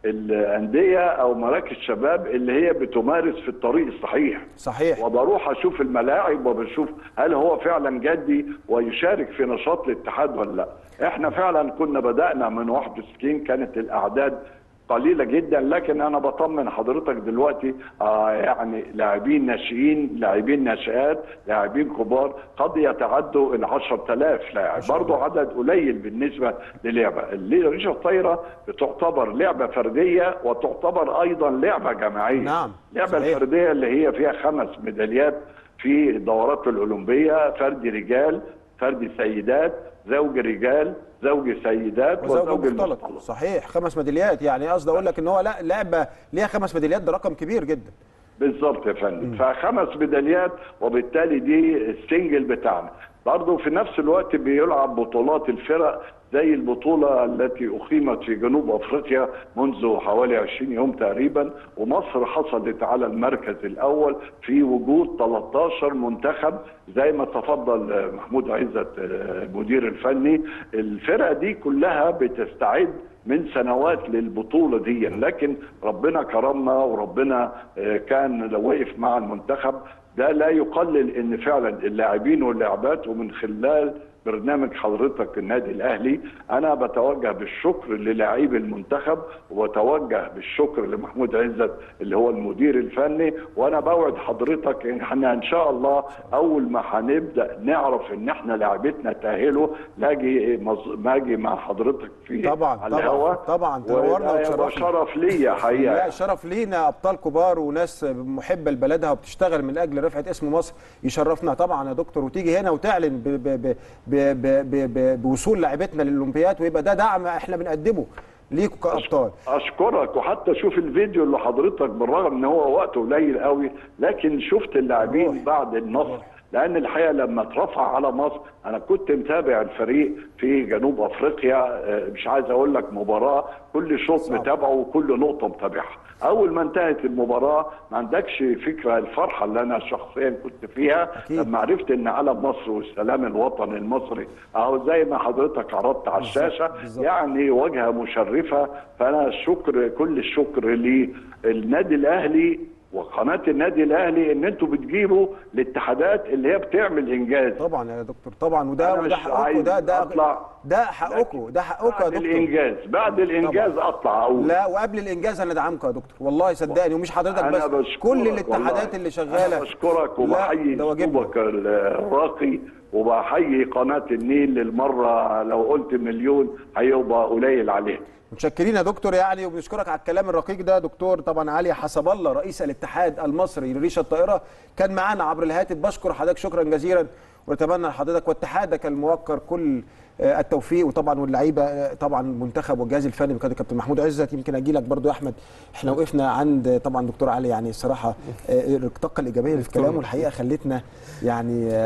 الانديه او مراكز شباب اللي هي بتمارس في الطريق الصحيح صحيح وبروح اشوف الملاعب وبشوف هل هو فعلا جدي ويشارك في نشاط الاتحاد ولا لا احنا فعلا كنا بدانا من 61 كانت الاعداد قليله جدا لكن انا بطمن حضرتك دلوقتي آه يعني لاعبين ناشئين لاعبين ناشئات لاعبين كبار قد يتعدوا ال 10000 لاعب برضه عدد قليل بالنسبه للعبه الريشه الطايره بتعتبر لعبه فرديه وتعتبر ايضا لعبه جماعيه نعم، اللعبه صحيح. الفرديه اللي هي فيها خمس ميداليات في الدورات الاولمبيه فرد رجال فرد سيدات زوج رجال زوج سيدات وزوج وزوج مختلط المختلط صحيح خمس ميداليات يعني قصدي اقول لك ان هو لا لعبه ليها خمس ميداليات ده رقم كبير جدا بالظبط يا فندم فخمس ميداليات وبالتالي دي السنجل بتاعنا برضه في نفس الوقت بيلعب بطولات الفرق زي البطولة التي أقيمت في جنوب أفريقيا منذ حوالي 20 يوم تقريبا ومصر حصلت على المركز الأول في وجود 13 منتخب زي ما تفضل آه، محمود عزت آه، المدير الفني الفرق دي كلها بتستعد من سنوات للبطولة دي لكن ربنا كرمنا وربنا آه، كان لو وقف مع المنتخب ده لا يقلل ان فعلا اللاعبين واللاعبات ومن خلال برنامج حضرتك النادي الاهلي انا بتوجه بالشكر للاعبي المنتخب وبتوجه بالشكر لمحمود عزت اللي هو المدير الفني وانا بوعد حضرتك ان احنا ان شاء الله اول ما هنبدا نعرف ان احنا لعبتنا تاهلوا لاجي مز- ماجي مع حضرتك في طبعاً، على طبعاً، الهوا طبعاً، تنورنا وده يبقى وتشرفنا. شرف ليا حقيقه لا شرف لينا ابطال كبار وناس محبه لبلدها وبتشتغل من اجل رفعه اسم مصر يشرفنا طبعا يا دكتور وتيجي هنا وتعلن ب ب ب ب ب ب ب بوصول لعيبتنا للاولمبياد ويبقى ده دعم احنا بنقدمه ليكوا كابطال اشكرك وحتى شوف الفيديو اللي حضرتك بالرغم ان هو وقته قليل قوي لكن شفت اللاعبين روح. بعد النصر لان الحقيقه لما اترفع على مصر انا كنت متابع الفريق في جنوب افريقيا آه، مش عايز اقول لك مباراه كل شوط صعب. متابعه وكل نقطه متابعها اول ما انتهت المباراه ما عندكش فكره الفرحه اللي انا شخصيا كنت فيها أكيد. لما عرفت ان علم مصر والسلام الوطني المصري اهو زي ما حضرتك عرضت على الشاشه بالظبط. يعني واجهه مشرفه فانا الشكر كل الشكر للنادي الاهلي وقناه النادي الاهلي ان انتوا بتجيبوا الاتحادات اللي هي بتعمل انجاز طبعا يا دكتور طبعا وده أنا وده مش حقكم عايز ده ده أطلع. ده حقكم ده حقكم يا بعد دكتور الانجاز بعد الانجاز اطلع اقول لا وقبل الانجاز هندعمك يا دكتور والله صدقني ومش حضرتك أنا بس بشكرك كل الاتحادات والله. اللي شغاله انا بشكرك لا، وبحيي ده واجبنا. اسلوبك الراقي وبحيي قناه النيل للمره لو قلت مليون هيبقى قليل عليها متشكرين يا دكتور يعني وبنشكرك على الكلام الرقيق ده دكتور طبعا علي حسب الله رئيس الاتحاد المصري لريشه الطائره كان معانا عبر الهاتف بشكر حضرتك شكرا جزيلا ونتمنى لحضرتك واتحادك الموقر كل آه، التوفيق وطبعا واللعيبه آه، طبعا المنتخب والجهاز الفني بقياده كابتن محمود عزت يمكن اجي لك برضو يا احمد احنا وقفنا عند طبعا دكتور علي يعني الصراحه آه، الطاقه الايجابيه اللي في كلامه الحقيقه خلتنا يعني آه،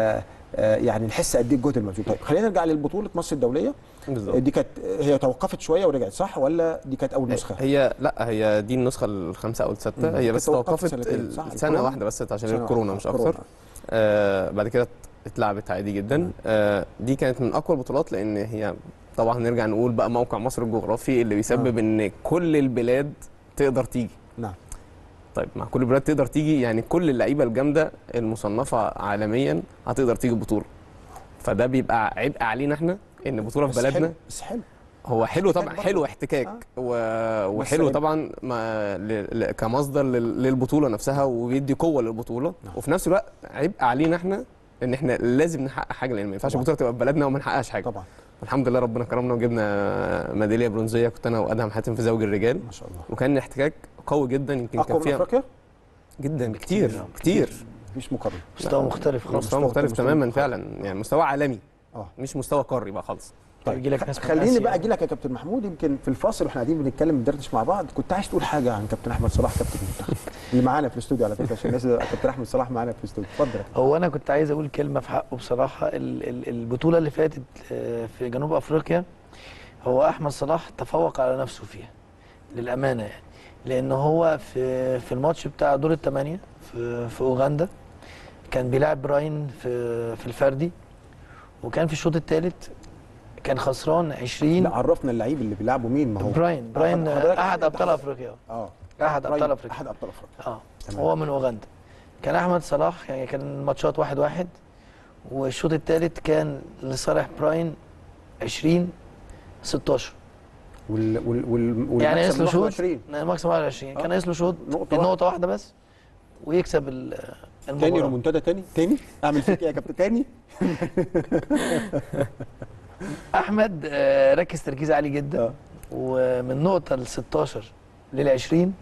آه، يعني نحس قد ايه الجهد المبذول طيب خلينا نرجع للبطوله مصر الدوليه بالظبط دي كانت هي توقفت شويه ورجعت صح ولا دي كانت اول نسخه هي لا هي دي النسخه الخامسه او السادسه مم. هي بس توقفت توقفت سنتين، صح؟ ال- الكورونا؟ سنه واحده بس عشان سنة الكورونا واحدة. مش اكتر آه بعد كده اتلعبت عادي جدا آه دي كانت من اقوى البطولات لان هي طبعا نرجع نقول بقى موقع مصر الجغرافي اللي بيسبب آه. ان كل البلاد تقدر تيجي نعم طيب مع كل البلاد تقدر تيجي يعني كل اللعيبه الجامده المصنفه عالميا هتقدر تيجي البطوله فده بيبقى عبء علينا احنا ان بطوله في بس بلدنا حلو بس حلو هو حلو احتكاك طبعا برضه. حلو احتكاك آه. و... بس وحلو عيب. طبعا ما... ل... ل... كمصدر لل... للبطوله نفسها وبيدي قوه للبطوله نعم. وفي نفس الوقت عبء علينا احنا ان احنا لازم نحقق حاجه لان ما ينفعش طبعا. البطوله تبقى في بلدنا وما نحققش حاجه طبعا الحمد لله ربنا كرمنا وجبنا ميداليه برونزيه كنت انا وادهم حاتم في زوج الرجال ما شاء الله وكان احتكاك قوي جدا يمكن اقوى كان من فيها افريقيا جدا كتير كتير مفيش مقارنه مستوى مختلف خالص مستوى مختلف مستوى تماما مختلف. فعلا يعني مستوى عالمي اه مش مستوى قاري بقى خالص طيب يجي لك ناس من خليني آسيا. بقى اجي لك يا كابتن محمود يمكن في الفاصل واحنا قاعدين بنتكلم بندردش مع بعض كنت عايز تقول حاجه عن كابتن احمد صلاح كابتن المنتخب اللي معانا في الاستوديو على فكره عشان الناس كابتن احمد صلاح معانا في الاستوديو اتفضل يا كابتن. هو انا كنت عايز اقول كلمه في حقه بصراحه ال- ال- البطوله اللي فاتت آه، في جنوب افريقيا هو احمد صلاح تفوق على نفسه فيها للامانه يعني لان هو في في الماتش بتاع دور الثمانيه في في اوغندا كان بيلعب براين في في الفردي وكان في الشوط الثالث كان خسران 20 لا عرفنا اللعيب اللي بيلعبوا مين ما هو براين براين حضرتك- آه، احد ابطال افريقيا اه احد ابطال راجل- افريقيا احد ابطال افريقيا اه تمام. هو من اوغندا كان احمد صلاح يعني كان الماتشات واحد واحد والشوط الثالث كان لصالح براين 20 16 وال وال وال يعني والمكسب ناقص له لوحده شوط 20 المكسب 21 آه. كان ناقص له شوط نقطة نقطة واحدة بس ويكسب ال- تاني المباراة ريمونتادا تاني تاني اعمل فيك ايه يا كابتن تاني احمد آه، ركز تركيز عالي جدا آه. ومن نقطة ل 16 لل 20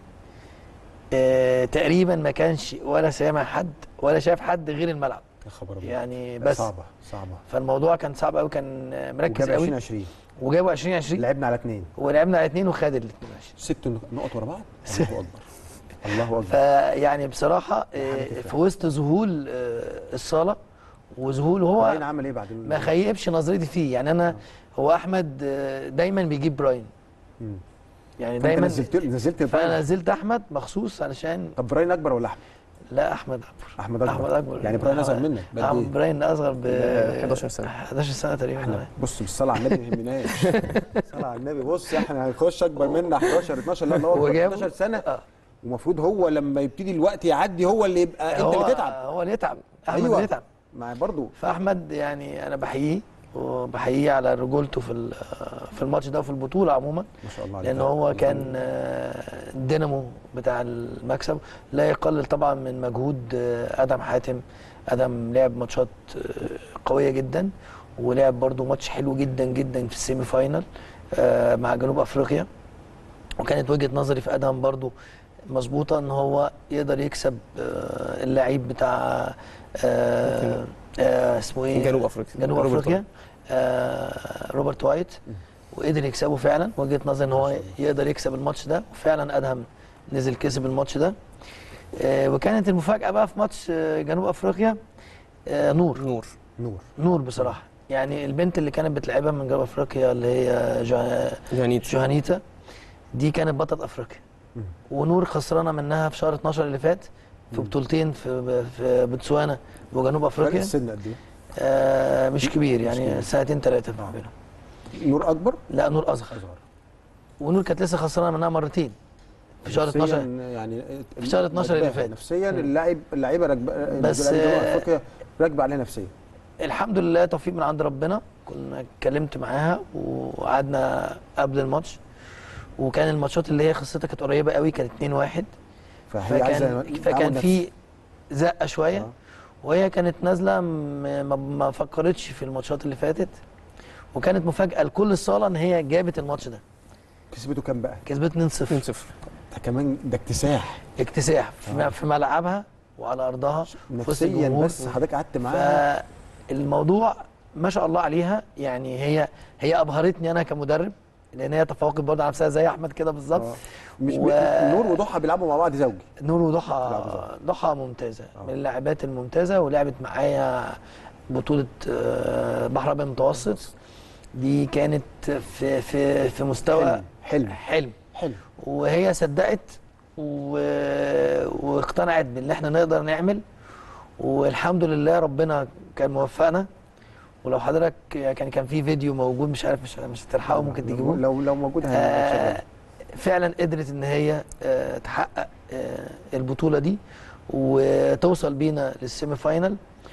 آه، تقريبا ما كانش ولا سامع حد ولا شايف حد غير الملعب يا خبر أبيض. يعني بس صعبه صعبه فالموضوع كان صعب قوي كان آه، مركز وجاب قوي 20 20 وجابوا 20 20 لعبنا على اثنين ولعبنا على اثنين وخد الاثنين 20 ست نقط ورا بعض الله اكبر الله اكبر فيعني بصراحه حاجة آه، تفرح. في وسط ذهول آه، الصاله وذهول براين هو عمل ايه بعد ال- ما خيبش نظرتي فيه يعني انا هو احمد آه، دايما بيجيب براين مم. يعني فأنت دايما نزلت نزلت فانا براين نزلت احمد مخصوص علشان طب براين اكبر ولا احمد؟ لا احمد اكبر احمد اكبر احمد اكبر يعني براين اصغر منك بقد أحمد ايه؟ براين اصغر ب 11 سنة. 11 سنه تقريبا احنا بص بالصلاه على النبي ما يهمناش صلاه على النبي بص احنا هنخش اكبر منا 11 12 لا الله اكبر وجابوا- 11 سنه آه. ومفروض هو لما يبتدي الوقت يعدي هو اللي يبقى انت هو اللي تتعب هو اللي يتعب احمد أيوة. اللي يتعب مع برضه فاحمد يعني انا بحييه وبحييه على رجولته في ال- في الماتش ده وفي البطوله عموما ما شاء الله عليك لان هو كان آه، الدينامو بتاع المكسب لا يقلل طبعا من مجهود آه، ادم حاتم ادم لعب ماتشات آه، قويه جدا ولعب برضو ماتش حلو جدا جدا في السيمي فاينال آه، مع جنوب افريقيا وكانت وجهه نظري في ادهم برضو مظبوطه ان هو يقدر يكسب آه، اللعيب بتاع آه، آه، اسمه ايه جنوب افريقيا جنوب روبرت افريقيا آه روبرت وايت وقدر يكسبه فعلا وجهه نظري ان هو يقدر يكسب الماتش ده وفعلا ادهم نزل كسب الماتش ده آه وكانت المفاجاه بقى في ماتش آه جنوب افريقيا آه نور نور نور نور بصراحه يعني البنت اللي كانت بتلعبها من جنوب افريقيا اللي هي جوه- جانيت جوهانيتا دي كانت بطله افريقيا مم. ونور خسرانه منها في شهر 12 اللي فات في بطولتين في في بوتسوانا وجنوب فرق افريقيا السن قد ايه؟ آه مش كبير مش يعني كبير. سنتين ثلاثه آه. بينهم نور اكبر لا نور اصغر اصغر ونور كانت لسه خسرانه منها مرتين في شهر نفسياً 12 يعني في شهر 12 اللي راكباها. فات. نفسيا اللاعب اللعيبه راكبه بس، اللاعب جنوب آه، افريقيا راكبه عليها نفسيا الحمد لله توفيق من عند ربنا كنا اتكلمت معاها وقعدنا قبل الماتش وكان الماتشات اللي هي خسرتها كانت قريبه قوي كانت 2-1 فهي عايزه فكان فكان تعود في زقه شويه آه. وهي كانت نازله م- ما, ما فكرتش في الماتشات اللي فاتت وكانت مفاجاه لكل الصاله ان هي جابت الماتش ده كسبته كام بقى؟ كسبت 2-0 2-0 ده كمان ده اكتساح اكتساح في, في ملعبها وعلى ارضها في وسط نفسيا الجمهور. بس حضرتك قعدت معاها فالموضوع ما شاء الله عليها يعني هي هي ابهرتني انا كمدرب لان هي تفوقت برضه على نفسها زي احمد كده بالظبط آه. مش و- و... نور وضحى بيلعبوا مع بعض زوجي نور بيلعبوا وضحى زوجي. ضحى ممتازه آه. من اللاعبات الممتازه ولعبت معايا بطوله آه، بحر ابيض المتوسط دي كانت في في في مستوى حلم حلم حلم حلم وهي صدقت و... واقتنعت بان احنا نقدر نعمل والحمد لله ربنا كان موفقنا ولو حضرتك كان كان في فيديو موجود مش عارف مش مش هتلحقه ممكن تجيبوه لو لو موجود آه هنشغله. فعلا قدرت ان هي آه تحقق آه البطوله دي وتوصل بينا للسيمي فاينل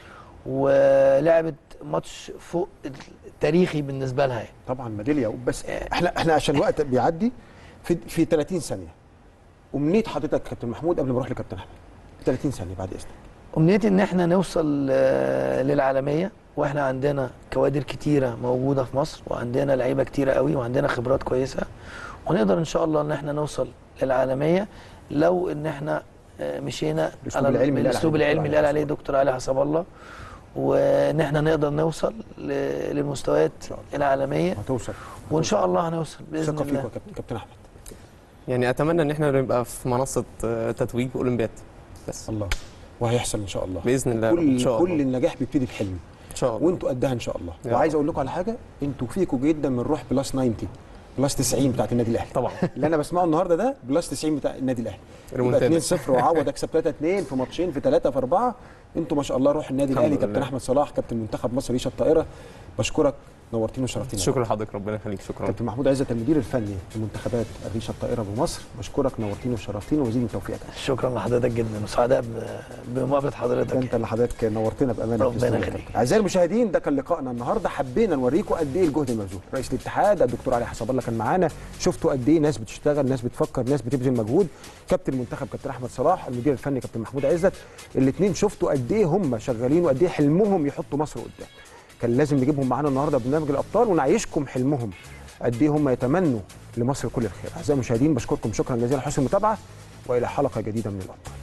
ولعبت ماتش فوق التاريخي بالنسبه لها يعني. طبعا ميداليه بس احنا احنا عشان الوقت بيعدي في في 30 ثانيه امنيه حضرتك يا كابتن محمود قبل ما اروح لكابتن احمد 30 ثانيه بعد اذنك امنيتي ان احنا نوصل آه، للعالميه واحنا عندنا كوادر كتيره موجوده في مصر وعندنا لعيبه كتيره قوي وعندنا خبرات كويسه ونقدر ان شاء الله ان احنا نوصل للعالميه لو ان احنا آه، مشينا الأسلوب على العلمي اللي قال الاسلوب عليه العلمي اللي قال عليه دكتور علي حسب الله وان احنا نقدر نوصل ل- للمستويات شاء الله. العالميه هتوصل وان شاء الله هنوصل باذن ثقه فيك الله يا كابتن كابتن احمد يعني اتمنى ان احنا نبقى في منصه آه، تتويج اولمبياد بس الله وهيحصل ان شاء الله باذن الله ان كل شاء كل الله النجاح بيبتدي بحلم ان شاء الله وانتوا قدها ان شاء الله يا وعايز رب. اقول لكم على حاجه انتوا فيكوا جدا من روح بلس 90 بلس 90 بتاعت النادي الاهلي طبعا اللي انا بسمعه النهارده ده بلس 90 بتاع النادي الاهلي يبقى ريمونتادا 2-0 وعوض اكسب 3-2 في ماتشين في 3 في 4 انتوا ما شاء الله روح النادي الحمد الاهلي كابتن لله. احمد صلاح كابتن منتخب مصر ريشه الطائره بشكرك نورتينا وشرفتينا شكرا لحضرتك ربنا يخليك شكرا كابتن محمود عزت المدير الفني لمنتخبات الريشه الطائره بمصر بشكرك نورتينا وشرفتينا ومزيد من التوفيق يا كابتن. شكرا لحضرتك جدا وسعداء ب- بمقابله ده حضرتك انت اللي حضرتك نورتنا بامانه في ربنا الاستوديو يا يخليك. كابتن. اعزائي المشاهدين ده كان لقائنا النهارده حبينا نوريكم قد ايه الجهد المبذول رئيس الاتحاد الدكتور علي حسب الله كان معانا شفتوا قد ايه ناس بتشتغل ناس بتفكر ناس بتبذل مجهود كابتن المنتخب كابتن احمد صلاح المدير الفني كابتن محمود عزت الاثنين شفتوا قد ايه هم شغالين وقد ايه حلمهم يحطوا مصر قدام كان لازم نجيبهم معانا النهارده برنامج الابطال ونعيشكم حلمهم قد ايه هم يتمنوا لمصر كل الخير اعزائي المشاهدين بشكركم شكرا جزيلا لحسن المتابعه والى حلقه جديده من الابطال